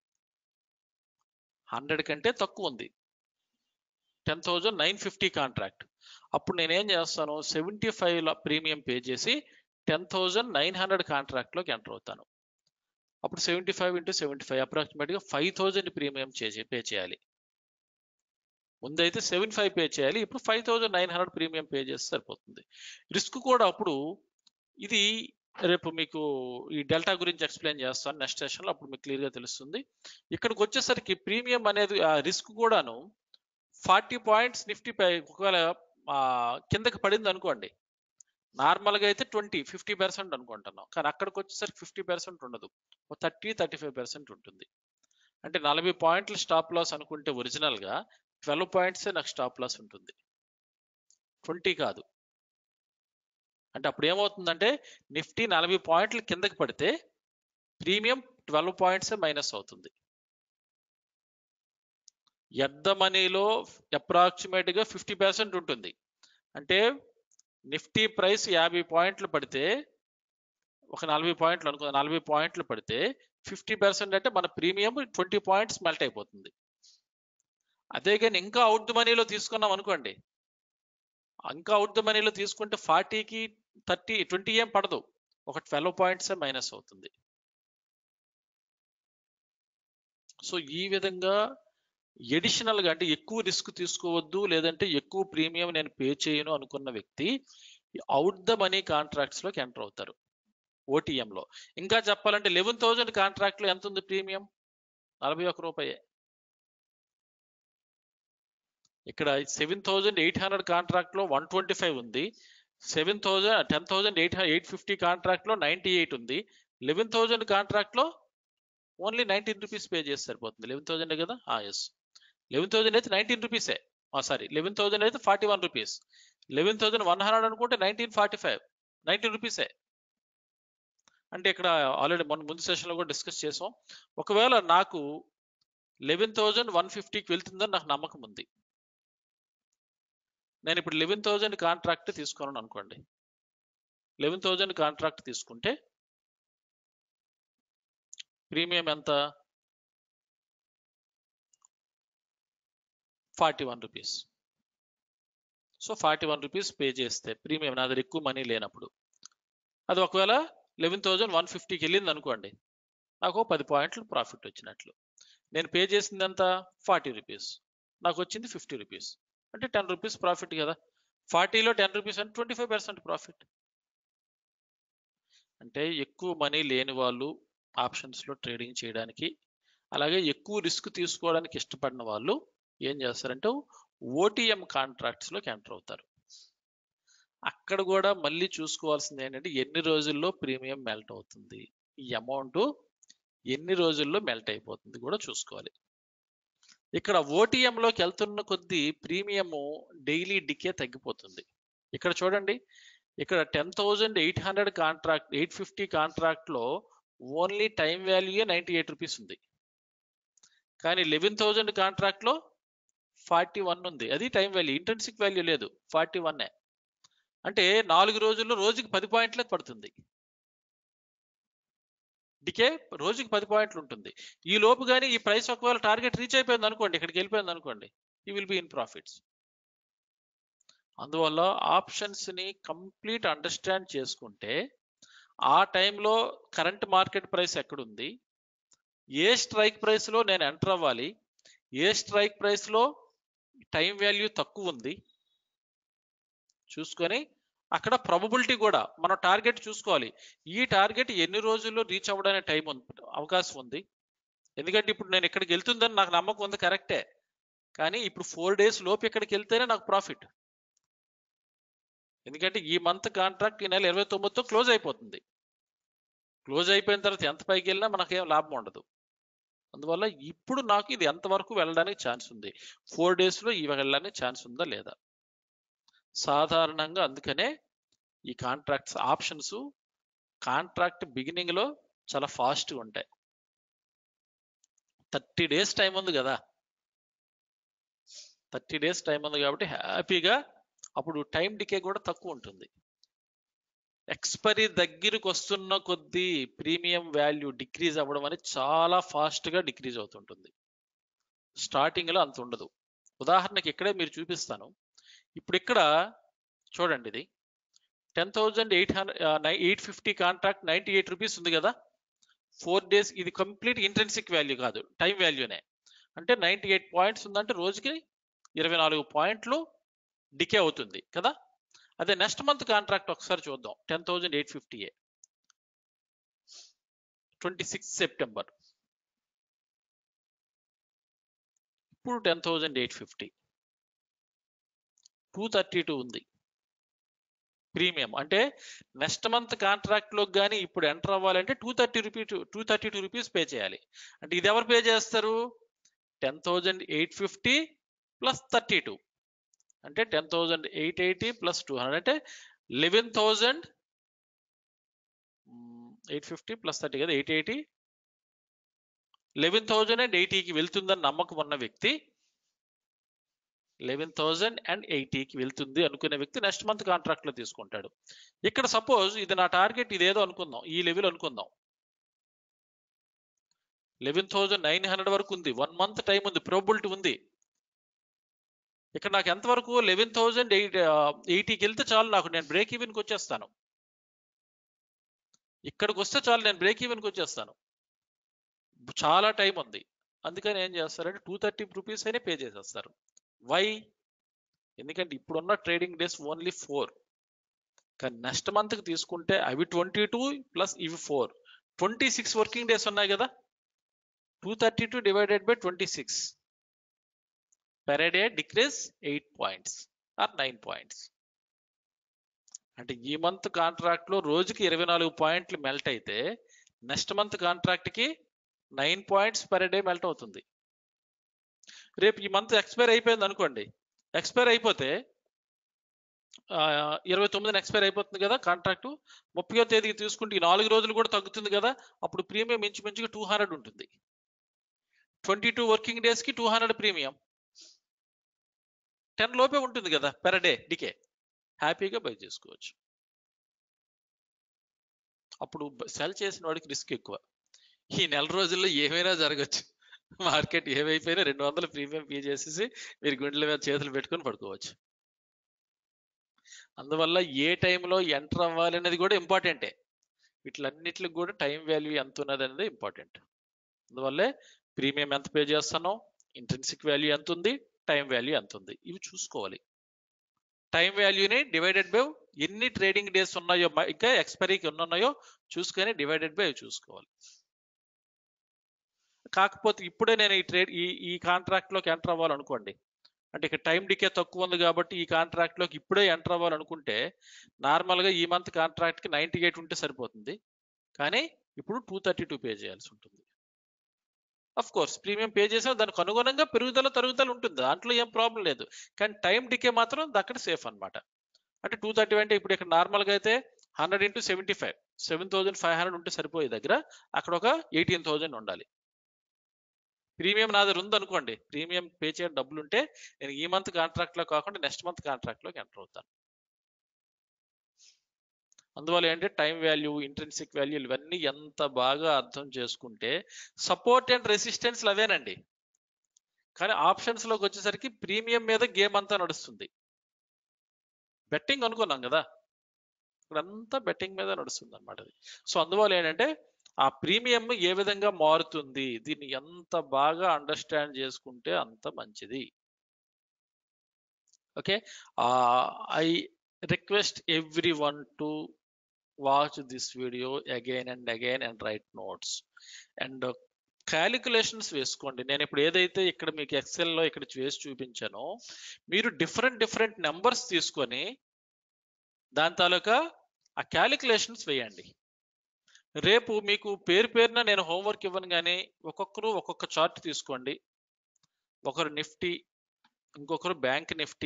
Speaker 2: హండ్రెడ్ కంటే తక్కువ ఉంది ten thousand nine fifty contract అప్పుడు నేనేం చేస్తాను సెవెంటీ ఫైవ్ ప్రీమియం పే చేసి టెన్ థౌజండ్ నైన్ హండ్రెడ్ కాంట్రాక్ట్లోకి ఎంటర్ అవుతాను అప్పుడు seventy five into seventy five అప్రాక్సిమేట్గా ఫైవ్ థౌజండ్ ప్రీమియం చేసి పే చేయాలి ముందైతే సెవెన్ ఫైవ్ పే చేయాలి ఇప్పుడు five thousand nine hundred premium pay చేస్తే సరిపోతుంది రిస్క్ కూడా అప్పుడు ఇది రేపు మీకు ఈ డెల్టా గురించి ఎక్స్ప్లెయిన్ చేస్తాను నెక్స్ట్ సెషన్లో అప్పుడు మీకు క్లియర్గా తెలుస్తుంది ఇక్కడికి వచ్చేసరికి ప్రీమియం అనేది ఆ రిస్క్ కూడాను ఫార్టీ పాయింట్స్ నిఫ్టీ పై ఒకవేళ ఆ, కిందకి పడింది అనుకోండి నార్మల్గా అయితే ట్వంటీ ఫిఫ్టీ పర్సెంట్ అనుకుంటున్నాం కానీ అక్కడికి వచ్చేసరికి ఫిఫ్టీ పర్సెంట్ ఉండదు థర్టీ థర్టీ ఫైవ్ పర్సెంట్ ఉంటుంది అంటే నలభై పాయింట్లు స్టాప్ లాస్ అనుకుంటే ఒరిజినల్గా ట్వెల్వ్ పాయింట్సే నాకు స్టాప్ లాస్ ఉంటుంది ట్వంటీ కాదు అంటే అప్పుడు ఏమవుతుందంటే నిఫ్టీ నలభై పాయింట్లు కిందకి పడితే ప్రీమియం ట్వెల్వ్ పాయింట్సే మైనస్ అవుతుంది ఎట్ ద మనీలో అప్రాక్సిమేట్గా ఫిఫ్టీ పర్సెంట్ ఉంటుంది అంటే నిఫ్టీ ప్రైస్ యాభై పాయింట్లు పడితే ఒక నలభై పాయింట్లు అనుకో నలభై పాయింట్లు పడితే ఫిఫ్టీ పర్సెంట్ అంటే మన ప్రీమియం ట్వంటీ పాయింట్స్ మెల్ట్ అయిపోతుంది అదే కానీ ఇంకా అవుట్ ది మనీలో తీసుకున్నాం అనుకోండి ఇంకా అవుట్ ది మనీలో తీసుకుంటే ఫార్టీకి థర్టీ ట్వంటీ ఏం పడదు ఒక ట్వెల్వ్ పాయింట్స్ మైనస్ అవుతుంది సో ఈ విధంగా ఎడిషనల్ గా అంటే ఎక్కువ రిస్క్ తీసుకోవద్దు లేదంటే ఎక్కువ ప్రీమియం నేను పే చేయను అనుకున్న వ్యక్తి అవుట్ ద మనీ కాంట్రాక్ట్స్ లోకి ఎంటర్ అవుతారు OTM లో ఇంకా చెప్పాలంటే లెవెన్ థౌజండ్ కాంట్రాక్ట్ లో ఎంత ఉంది ప్రీమియం నలభై ఒక్క రూపాయే ఇక్కడ seven thousand eight hundred contract లో వన్ ట్వంటీ ఫైవ్ ఉంది seven thousand ten thousand eight eight fifty contract లో నైన్టీ ఎయిట్ ఉంది లెవెన్ థౌజండ్ కాంట్రాక్ట్ లో ఓన్లీ నైన్టీన్ రూపీస్ పే చేసి సరిపోతుంది లెవెన్ థౌజండ్ కదా ఎస్ లెవెన్ థౌజండ్ అయితే నైన్టీన్ రూపీసే సారీ లెవెన్ థౌజండ్ అయితే forty one rupees eleven thousand one hundred అనుకుంటే నైన్టీన్ ఫార్టీ ఫైవ్ నైన్టీన్ రూపీసే అంటే ఇక్కడ ఆల్రెడీ మొన్న ముందు సెషన్లో కూడా డిస్కస్ చేసాం ఒకవేళ నాకు లెవెన్ థౌజండ్ వన్ ఫిఫ్టీకి వెళ్తుందని నాకు నమ్మకం ఉంది నేను ఇప్పుడు లెవెన్ థౌజండ్ కాంట్రాక్ట్ తీసుకున్నాను అనుకోండి లెవెన్ థౌజండ్ కాంట్రాక్ట్ తీసుకుంటే ప్రీమియం ఎంత forty one rupees so forty one rupees pay చేస్తే ప్రీమియం నా దగ్గర ఎక్కువ మనీ లేనప్పుడు అది ఒకవేళ లెవెన్ థౌజండ్ వన్ ఫిఫ్టీకి వెళ్ళింది అనుకోండి నాకు ఓ పది పాయింట్లు ప్రాఫిట్ వచ్చినట్లు నేను పే చేసింది ఎంత ఫార్టీ రూపీస్ నాకు వచ్చింది ఫిఫ్టీ రూపీస్ అంటే టెన్ రూపీస్ ప్రాఫిట్ కదా ఫార్టీలో టెన్ రూపీస్ అంటే ట్వంటీ ఫైవ్ పర్సెంట్ ప్రాఫిట్ అంటే ఎక్కువ మనీ లేని వాళ్ళు ఆప్షన్స్లో ట్రేడింగ్ చేయడానికి అలాగే ఎక్కువ రిస్క్ తీసుకోవడానికి ఇష్టపడిన వాళ్ళు ఏం చేస్తారంటే ఓటీఎం కాంట్రాక్ట్స్లోకి ఎంటర్ అవుతారు అక్కడ కూడా మళ్ళీ చూసుకోవాల్సింది ఏంటంటే ఎన్ని రోజుల్లో ప్రీమియం మెల్ట్ అవుతుంది ఈ అమౌంట్ ఎన్ని రోజుల్లో మెల్ట్ అయిపోతుంది కూడా చూసుకోవాలి ఇక్కడ OTM లోకి వెళ్తున్న కొద్దీ ప్రీమియము డైలీ డికే తగ్గిపోతుంది ఇక్కడ చూడండి ఇక్కడ ten thousand eight hundred contract eight fifty కాంట్రాక్ట్లో ఓన్లీ టైం వాల్యూయే నైంటీ ఎయిట్ రూపీస్ ఉంది కానీ లెవెన్ థౌజండ్ కాంట్రాక్ట్లో ఫార్టీ వన్ ఉంది అది టైం వాల్యూ ఇంటెన్సిక్ వాల్యూ లేదు ఫార్టీ వన్నే అంటే నాలుగు రోజుల్లో రోజుకి పది పాయింట్లే పడుతుంది డికే రోజుకి పది పాయింట్లు ఉంటుంది ఈ లోపు కానీ ఈ ప్రైస్ ఒకవేళ టార్గెట్ రీచ్ అయిపోయింది అనుకోండి ఇక్కడికి వెళ్ళిపోయింది అనుకోండి ఈ విల్ బి ఇన్ ప్రాఫిట్స్ అందువల్ల ఆప్షన్స్ ని కంప్లీట్ అండర్స్టాండ్ చేసుకుంటే ఆ టైంలో కరెంట్ మార్కెట్ ప్రైస్ ఎక్కడుంది ఏ స్ట్రైక్ ప్రైస్ లో నేను ఎంటర్ అవ్వాలి ఏ స్ట్రైక్ ప్రైస్ లో టైం వాల్యూ తక్కువ ఉంది చూసుకొని అక్కడ ప్రాబబిలిటీ కూడా మనం టార్గెట్ చూసుకోవాలి ఈ టార్గెట్ ఎన్ని రోజుల్లో రీచ్ అవ్వడానికి టైం ఉంది అవకాశం ఉంది ఎందుకంటే ఇప్పుడు నేను ఇక్కడికి వెళ్తుందని నాకు నమ్మకం ఉంది కరెక్టే కానీ ఇప్పుడు ఫోర్ డేస్ లోపు ఇక్కడికి వెళ్తేనే నాకు ప్రాఫిట్ ఎందుకంటే ఈ మంత్ కాంట్రాక్ట్ ఈ నెల ఇరవై తొమ్మిదితో క్లోజ్ అయిపోతుంది క్లోజ్ అయిపోయిన తర్వాత ఎంత పైకి వెళ్ళినా మనకేం లాభం ఉండదు అందువల్ల ఇప్పుడు నాకు ఇది ఎంతవరకు వెళ్ళడానికి ఛాన్స్ ఉంది ఫోర్ డేస్లో ఈ వెళ్ళడానికి ఛాన్స్ ఉందా లేదా సాధారణంగా అందుకనే ఈ కాంట్రాక్ట్స్ ఆప్షన్స్ కాంట్రాక్ట్ బిగినింగ్ లో చాలా ఫాస్ట్గా ఉంటాయి థర్టీ డేస్ టైం ఉంది కదా థర్టీ డేస్ టైం ఉంది కాబట్టి హ్యాపీగా అప్పుడు టైం డికే కూడా తక్కువ ఉంటుంది ఎక్స్పైరీ దగ్గరికి వస్తున్న కొద్దీ ప్రీమియం వాల్యూ డిక్రీజ్ అవ్వడం అనేది చాలా ఫాస్ట్గా డిక్రీజ్ అవుతుంటుంది స్టార్టింగ్లో అంత ఉండదు ఉదాహరణకి ఇక్కడే మీరు చూపిస్తాను ఇప్పుడు ఇక్కడ చూడండి ఇది ten thousand eight hundred eight fifty contract ninety eight rupees ఉంది కదా ఫోర్ డేస్ ఇది కంప్లీట్ ఇంటెన్సిక్ వాల్యూ కాదు టైం వాల్యూనే అంటే నైంటీ ఎయిట్ పాయింట్స్ ఉందంటే రోజుకి ఇరవై నాలుగు పాయింట్లు డికే అవుతుంది కదా అదే నెక్స్ట్ మంత్ కాంట్రాక్ట్ ఒకసారి చూద్దాం టెన్ థౌజండ్ ఎయిట్ ఫిఫ్టీ ఏ ట్వంటీ సిక్స్ సెప్టెంబర్ ఇప్పుడు ten thousand eight fifty two thirty two ఉంది ప్రీమియం అంటే నెక్స్ట్ మంత్ కాంట్రాక్ట్ లో కానీ ఇప్పుడు ఎంటర్ అవ్వాలంటే two thirty rupee two thirty two rupees pay చేయాలి అంటే ఇది ఎవరు పే చేస్తారు ten thousand eight fifty plus thirty two అంటే ten thousand eight eighty plus two hundred అంటే eleven thousand eight fifty plus thirty కదా eight eighty eleven thousand and ఎయిటీకి వెళ్తుందని నమ్మకం ఉన్న వ్యక్తి లెవెన్ థౌజండ్ అండ్ ఎయిటీకి వెళ్తుంది అనుకునే వ్యక్తి నెక్స్ట్ మంత్ కాంట్రాక్ట్ లో తీసుకుంటాడు ఇక్కడ సపోజ్ ఇది నా టార్గెట్ ఇదేదో అనుకుందాం ఈ లెవెల్ అనుకుందాం లెవెన్ థౌజండ్ నైన్ హండ్రెడ్ వరకు ఉంది వన్ మంత్ టైం ఉంది ప్రాబిలిటీ ఉంది ఇక్కడ నాకు ఎంతవరకు లెవెన్ థౌజండ్ ఎయిట్ ఎయిటీకి వెళ్తే చాలు నాకు నేను బ్రేక్ ఈవెన్కి వచ్చేస్తాను ఇక్కడికి వస్తే చాలు నేను బ్రేక్ ఈవెన్కి వచ్చేస్తాను చాలా టైం ఉంది అందుకని ఏం చేస్తారంటే టూ థర్టీ రూపీస్ అయినా పే చేసేస్తారు వై ఎందుకంటే ఇప్పుడున్న ట్రేడింగ్ డేస్ ఓన్లీ ఫోర్ కానీ నెక్స్ట్ మంత్కి తీసుకుంటే అవి ట్వంటీ టూ ప్లస్ ఇవి four twenty six working days ఉన్నాయి కదా two thirty two divided by twenty six per day decrease eight points or nine points అంటే ఈ మంత్ కాంట్రాక్ట్ లో రోజుకి ఇరవై నాలుగు పాయింట్లు మెల్ట్ అయితే నెక్స్ట్ మంత్ కాంట్రాక్ట్ కి nine points per day melt అవుతుంది రేపు ఈ మంత్ ఎక్స్పైర్ అయిపోయింది అనుకోండి ఎక్స్పైర్ అయిపోతే ఇరవై తొమ్మిదిన ఎక్స్పైర్ అయిపోతుంది కదా కాంట్రాక్ట్ ముప్పయో తేదీకి తీసుకుంటే ఈ నాలుగు రోజులు కూడా తగ్గుతుంది కదా అప్పుడు ప్రీమియం ఇంచుమించుగా టూ హండ్రెడ్ ఉంటుంది ట్వంటీ టూ వర్కింగ్ డేస్ కి టూ హండ్రెడ్ ప్రీమియం టెన్ లోపే ఉంటుంది కదా పెర్ డే డికే హ్యాపీగా బై చేసుకోవచ్చు అప్పుడు సెల్ చేసిన వాడికి రిస్క్ ఎక్కువ ఈ నెల రోజుల్లో ఏమైనా జరగచ్చు మార్కెట్ ఏమైపోయినా రెండు వందల ప్రీమియం పే చేసేసి మీరు గుండెల మీద చేతులు పెట్టుకొని పడుకోవచ్చు అందువల్ల ఏ టైంలో ఎంటర్ అవ్వాలి అనేది కూడా ఇంపార్టెంటే వీటిలన్నిటికి కూడా టైం వాల్యూ ఎంత ఉన్నది అనేది ఇంపార్టెంట్ అందువల్లే ప్రీమియం ఎంత పే చేస్తానో ఇంటెన్సిక్ వాల్యూ ఎంత ఉంది టైం వాల్యూ ఎంత ఉంది ఇవి చూసుకోవాలి టైం వాల్యూని డివైడెడ్ బై ఎన్ని ట్రేడింగ్ డేస్ ఉన్నాయో ఇంకా ఎక్స్పైరీకి ఎన్ని ఉన్నాయో చూసుకొని డివైడెడ్ బై చూసుకోవాలి కాకపోతే ఇప్పుడే నేను ఈ ట్రేడ్ ఈ ఈ కాంట్రాక్ట్లోకి ఎంటర్ అవ్వాలనుకోండి అంటే ఇక్కడ టైం డికే తక్కువ ఉంది కాబట్టి ఈ కాంట్రాక్ట్లోకి ఇప్పుడే ఎంటర్ అవ్వాలనుకుంటే నార్మల్గా ఈ మంత్ కాంట్రాక్ట్కి నైంటీ ఎయిట్ ఉంటే సరిపోతుంది కానీ ఇప్పుడు టూ థర్టీ టూ పే చేయాల్సి ఉంటుంది అఫ్ కోర్స్ ప్రీమియం పే చేసినా దానికి అనుగుణంగా పెరుగుదల తరుగుదల ఉంటుంది దాంట్లో ఏం ప్రాబ్లం లేదు కానీ టైం డికే మాత్రం అక్కడ సేఫ్ అనమాట అంటే టూ థర్టీ అంటే ఇప్పుడు ఇక్కడ నార్మల్గా అయితే hundred into seventy five seven thousand five hundred ఉంటే సరిపోయే దగ్గర అక్కడ ఒక ఎయిటీన్ థౌసండ్ ఉండాలి ప్రీమియం నా దగ్గర ఉందనుకోండి ప్రీమియం పే చేయడం డబ్బులు ఉంటే నేను ఈ మంత్ కాంట్రాక్ట్లో కాకుండా నెక్స్ట్ మంత్ కాంట్రాక్ట్లోకి ఎంటర్ అవుతాను అందువల్ల ఏంటంటే టైం వాల్యూ ఇంట్రెన్సిక్ వాల్యూ ఇవన్నీ ఎంత బాగా అర్థం చేసుకుంటే సపోర్ట్ అండ్ రెసిస్టెన్స్లు అవేనండి కానీ ఆప్షన్స్ లోకి వచ్చేసరికి ప్రీమియం మీద గేమ్ అంతా నడుస్తుంది బెట్టింగ్ అనుకున్నాం కదా ఇక్కడంతా బెట్టింగ్ మీద నడుస్తుంది అనమాట సో అందువల్ల ఏంటంటే ఆ ప్రీమియం ఏ విధంగా మారుతుంది దీన్ని ఎంత బాగా అండర్స్టాండ్ చేసుకుంటే అంత మంచిది okay I request every one to watch this video again and again and write notes and calculations వేసుకోండి నేను ఇప్పుడు ఏదైతే ఇక్కడ మీకు ఎక్సెల్లో ఇక్కడ చేసి చూపించానో మీరు డిఫరెంట్ డిఫరెంట్ నెంబర్స్ తీసుకొని దాని తాలూకా ఆ క్యాలిక్యులేషన్స్ వేయండి రేపు మీకు పేరు పేరున నేను హోంవర్క్ ఇవ్వను కానీ ఒక్కొక్కరు ఒక్కొక్క చార్ట్ తీసుకోండి ఒకరు నిఫ్టీ ఇంకొకరు బ్యాంక్ నిఫ్టీ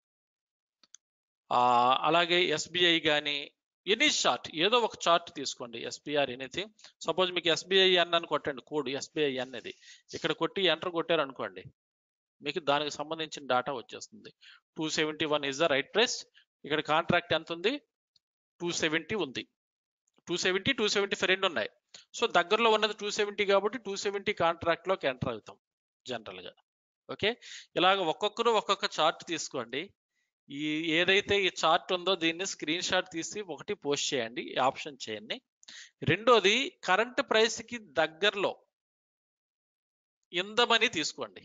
Speaker 2: అలాగే ఎస్బీఐ కానీ ఎనీ చార్ట్ ఏదో ఒక చార్ట్ తీసుకోండి ఎస్బీఆర్ ఎనీథింగ్ సపోజ్ మీకు ఎస్బీఐ ఎన్ అని కొట్టండి కోడ్ ఎస్బీఐ ఎన్ అది ఇక్కడ కొట్టి ఎంటర్ కొట్టారు అనుకోండి మీకు దానికి సంబంధించిన డేటా వచ్చేస్తుంది two seventy one is the right price ఇక్కడ కాంట్రాక్ట్ ఎంత ఉంది టూ సెవెంటీ ఉంది two seventy two seventy five రెండు ఉన్నాయి సో దగ్గరలో ఉన్నది టూ సెవెంటీ కాబట్టి టూ సెవెంటీ కాంట్రాక్ట్లోకి ఎంటర్ అవుతాం జనరల్గా ఓకే ఇలాగ ఒక్కొక్కరు ఒక్కొక్క చార్ట్ తీసుకోండి ఈ ఏదైతే ఈ చార్ట్ ఉందో దీన్ని స్క్రీన్ షాట్ తీసి ఒకటి పోస్ట్ చేయండి ఆప్షన్ చేయండి రెండోది కరెంట్ ప్రైస్కి దగ్గరలో ఇందమని తీసుకోండి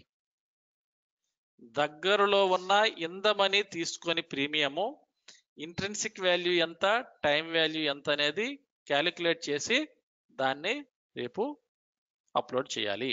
Speaker 2: దగ్గరలో ఉన్న ఇందమని తీసుకొని ప్రీమియము ఇంట్రెన్సిక్ వాల్యూ ఎంత టైం వాల్యూ ఎంత అనేది క్యాలిక్యులేట్ చేసి దాన్ని రేపు అప్లోడ్ చేయాలి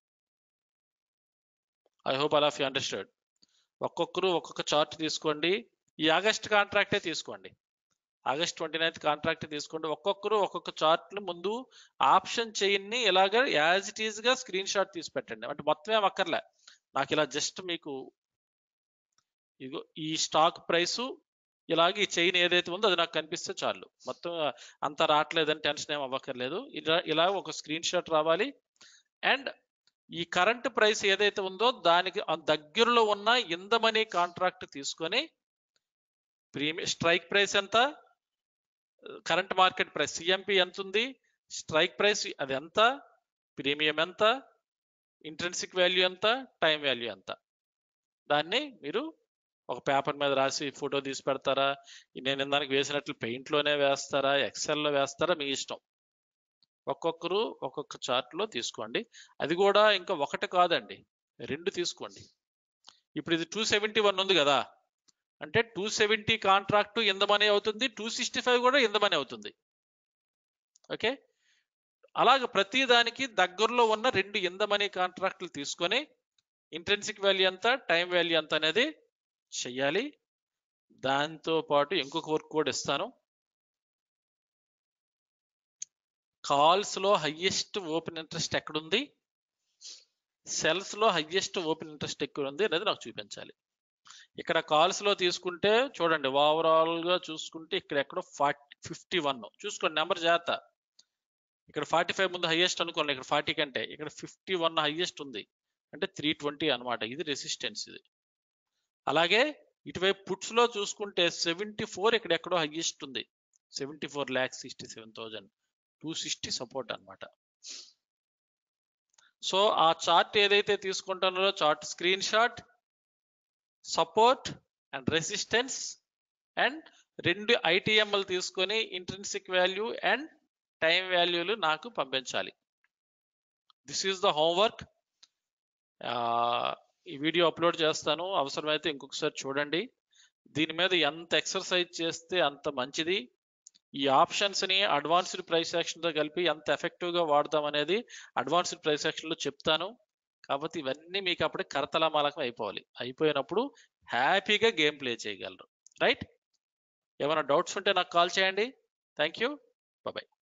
Speaker 2: I hope all of you understand ఒక్కొక్కరు ఒక్కొక్క చార్ట్ తీసుకోండి ఈ ఆగస్ట్ కాంట్రాక్టే తీసుకోండి ఆగస్ట్ ట్వంటీ నైన్త్ కాంట్రాక్ట్ తీసుకోండి ఒక్కొక్కరు ఒక్కొక్క చార్ట్ని ముందు ఆప్షన్ చైన్ని ఇలాగ యాజ్ ఇట్ ఈజ్ గా స్క్రీన్ షాట్ తీసి పెట్టండి అంటే మొత్తం ఏం అక్కర్లే నాకు ఇలా జస్ట్ మీకు ఇగో ఈ స్టాక్ ప్రైసు ఇలాగ ఈ చైన్ ఏదైతే ఉందో అది నాకు కనిపిస్తే చాలు మొత్తం అంత రావట్లేదని టెన్షన్ ఏం అవ్వక్కర్లేదు ఇలా ఇలా ఒక స్క్రీన్ షాట్ రావాలి అండ్ ఈ కరెంట్ ప్రైస్ ఏదైతే ఉందో దానికి ఆ దగ్గరలో ఉన్న ఇంద మనీ కాంట్రాక్ట్ తీసుకొని ప్రీమియం స్ట్రైక్ ప్రైస్ ఎంత కరెంట్ మార్కెట్ ప్రైస్ సిఎంపి ఎంత ఉంది స్ట్రైక్ ప్రైస్ అది ఎంత ప్రీమియం ఎంత ఇంట్రెన్సిక్ వాల్యూ ఎంత టైం వాల్యూ ఎంత దాన్ని మీరు ఒక పేపర్ మీద రాసి ఫోటో తీసి పెడతారా నేను ఇందానికి వేసినట్లు పెయింట్ లోనే వేస్తారా ఎక్సెల్ లో వేస్తారా మీ ఇష్టం ఒక్కొక్కరు ఒక్కొక్క చార్ట్ లో తీసుకోండి అది కూడా ఇంకా ఒకటి కాదండి రెండు తీసుకోండి ఇప్పుడు ఇది టూ సెవెంటీ వన్ ఉంది కదా అంటే టూ సెవెంటీ కాంట్రాక్ట్ ఇందమని అవుతుంది టూ సిక్స్టీ ఫైవ్ కూడా ఇందమని అవుతుంది ఓకే అలాగ ప్రతి దానికి దగ్గరలో ఉన్న రెండు ఇందమని కాంట్రాక్ట్లు తీసుకొని ఇంట్రెన్సిక్ వాల్యూ ఎంత టైం వాల్యూ ఎంత అనేది చెయ్యాలి దాంతో పాటు ఇంకొక వర్క్ కూడా ఇస్తాను కాల్స్ లో హైయెస్ట్ ఓపెన్ ఇంట్రెస్ట్ ఎక్కడుంది సెల్స్ లో హైయెస్ట్ ఓపెన్ ఇంట్రెస్ట్ ఎక్కడ ఉంది అనేది నాకు చూపించాలి ఇక్కడ కాల్స్ లో తీసుకుంటే చూడండి ఓవరాల్ గా చూసుకుంటే ఇక్కడ ఎక్కడో ఫార్టీ ఫిఫ్టీ వన్ చూసుకోండి నెంబర్ జాగ్రత్త ఇక్కడ ఫార్టీ ఫైవ్ ముందు హైయెస్ట్ అనుకోండి ఇక్కడ ఫార్టీ కంటే ఇక్కడ ఫిఫ్టీ వన్ హైయెస్ట్ ఉంది అంటే త్రీ ట్వంటీ అనమాట ఇది రెసిస్టెన్స్ ఇది అలాగే ఇటువైపు పుట్స్ లో చూసుకుంటే సెవెంటీ ఫోర్ ఇక్కడ ఎక్కడో హైయెస్ట్ ఉంది seventy four lakhs sixty seven thousand two sixty support అనమాట సో ఆ చార్ట్ ఏదైతే తీసుకుంటున్నారో chart screenshot support and resistance and రెండు ఐటీఎంఎల్ తీసుకొని ఇంట్రెన్సిక్ వాల్యూ అండ్ టైం వాల్యూలు నాకు పంపించాలి దిస్ ఈస్ ద హోంవర్క్ ఈ వీడియో అప్లోడ్ చేస్తాను అవసరమైతే ఇంకొకసారి చూడండి దీని మీద ఎంత ఎక్సర్సైజ్ చేస్తే అంత మంచిది ఈ ఆప్షన్స్ ని అడ్వాన్స్డ్ ప్రైస్ యాక్షన్ తో కలిపి ఎంత ఎఫెక్టివ్ గా వాడదాం అనేది అడ్వాన్స్డ్ ప్రైస్ యాక్షన్ లో చెప్తాను కాబట్టి ఇవన్నీ మీకు అప్పుడే కరతలమాలకం అయిపోవాలి అయిపోయినప్పుడు హ్యాపీగా గేమ్ ప్లే చేయగలరు రైట్ ఏమైనా డౌట్స్ ఉంటే నాకు కాల్ చేయండి థ్యాంక్ యూ బాయ్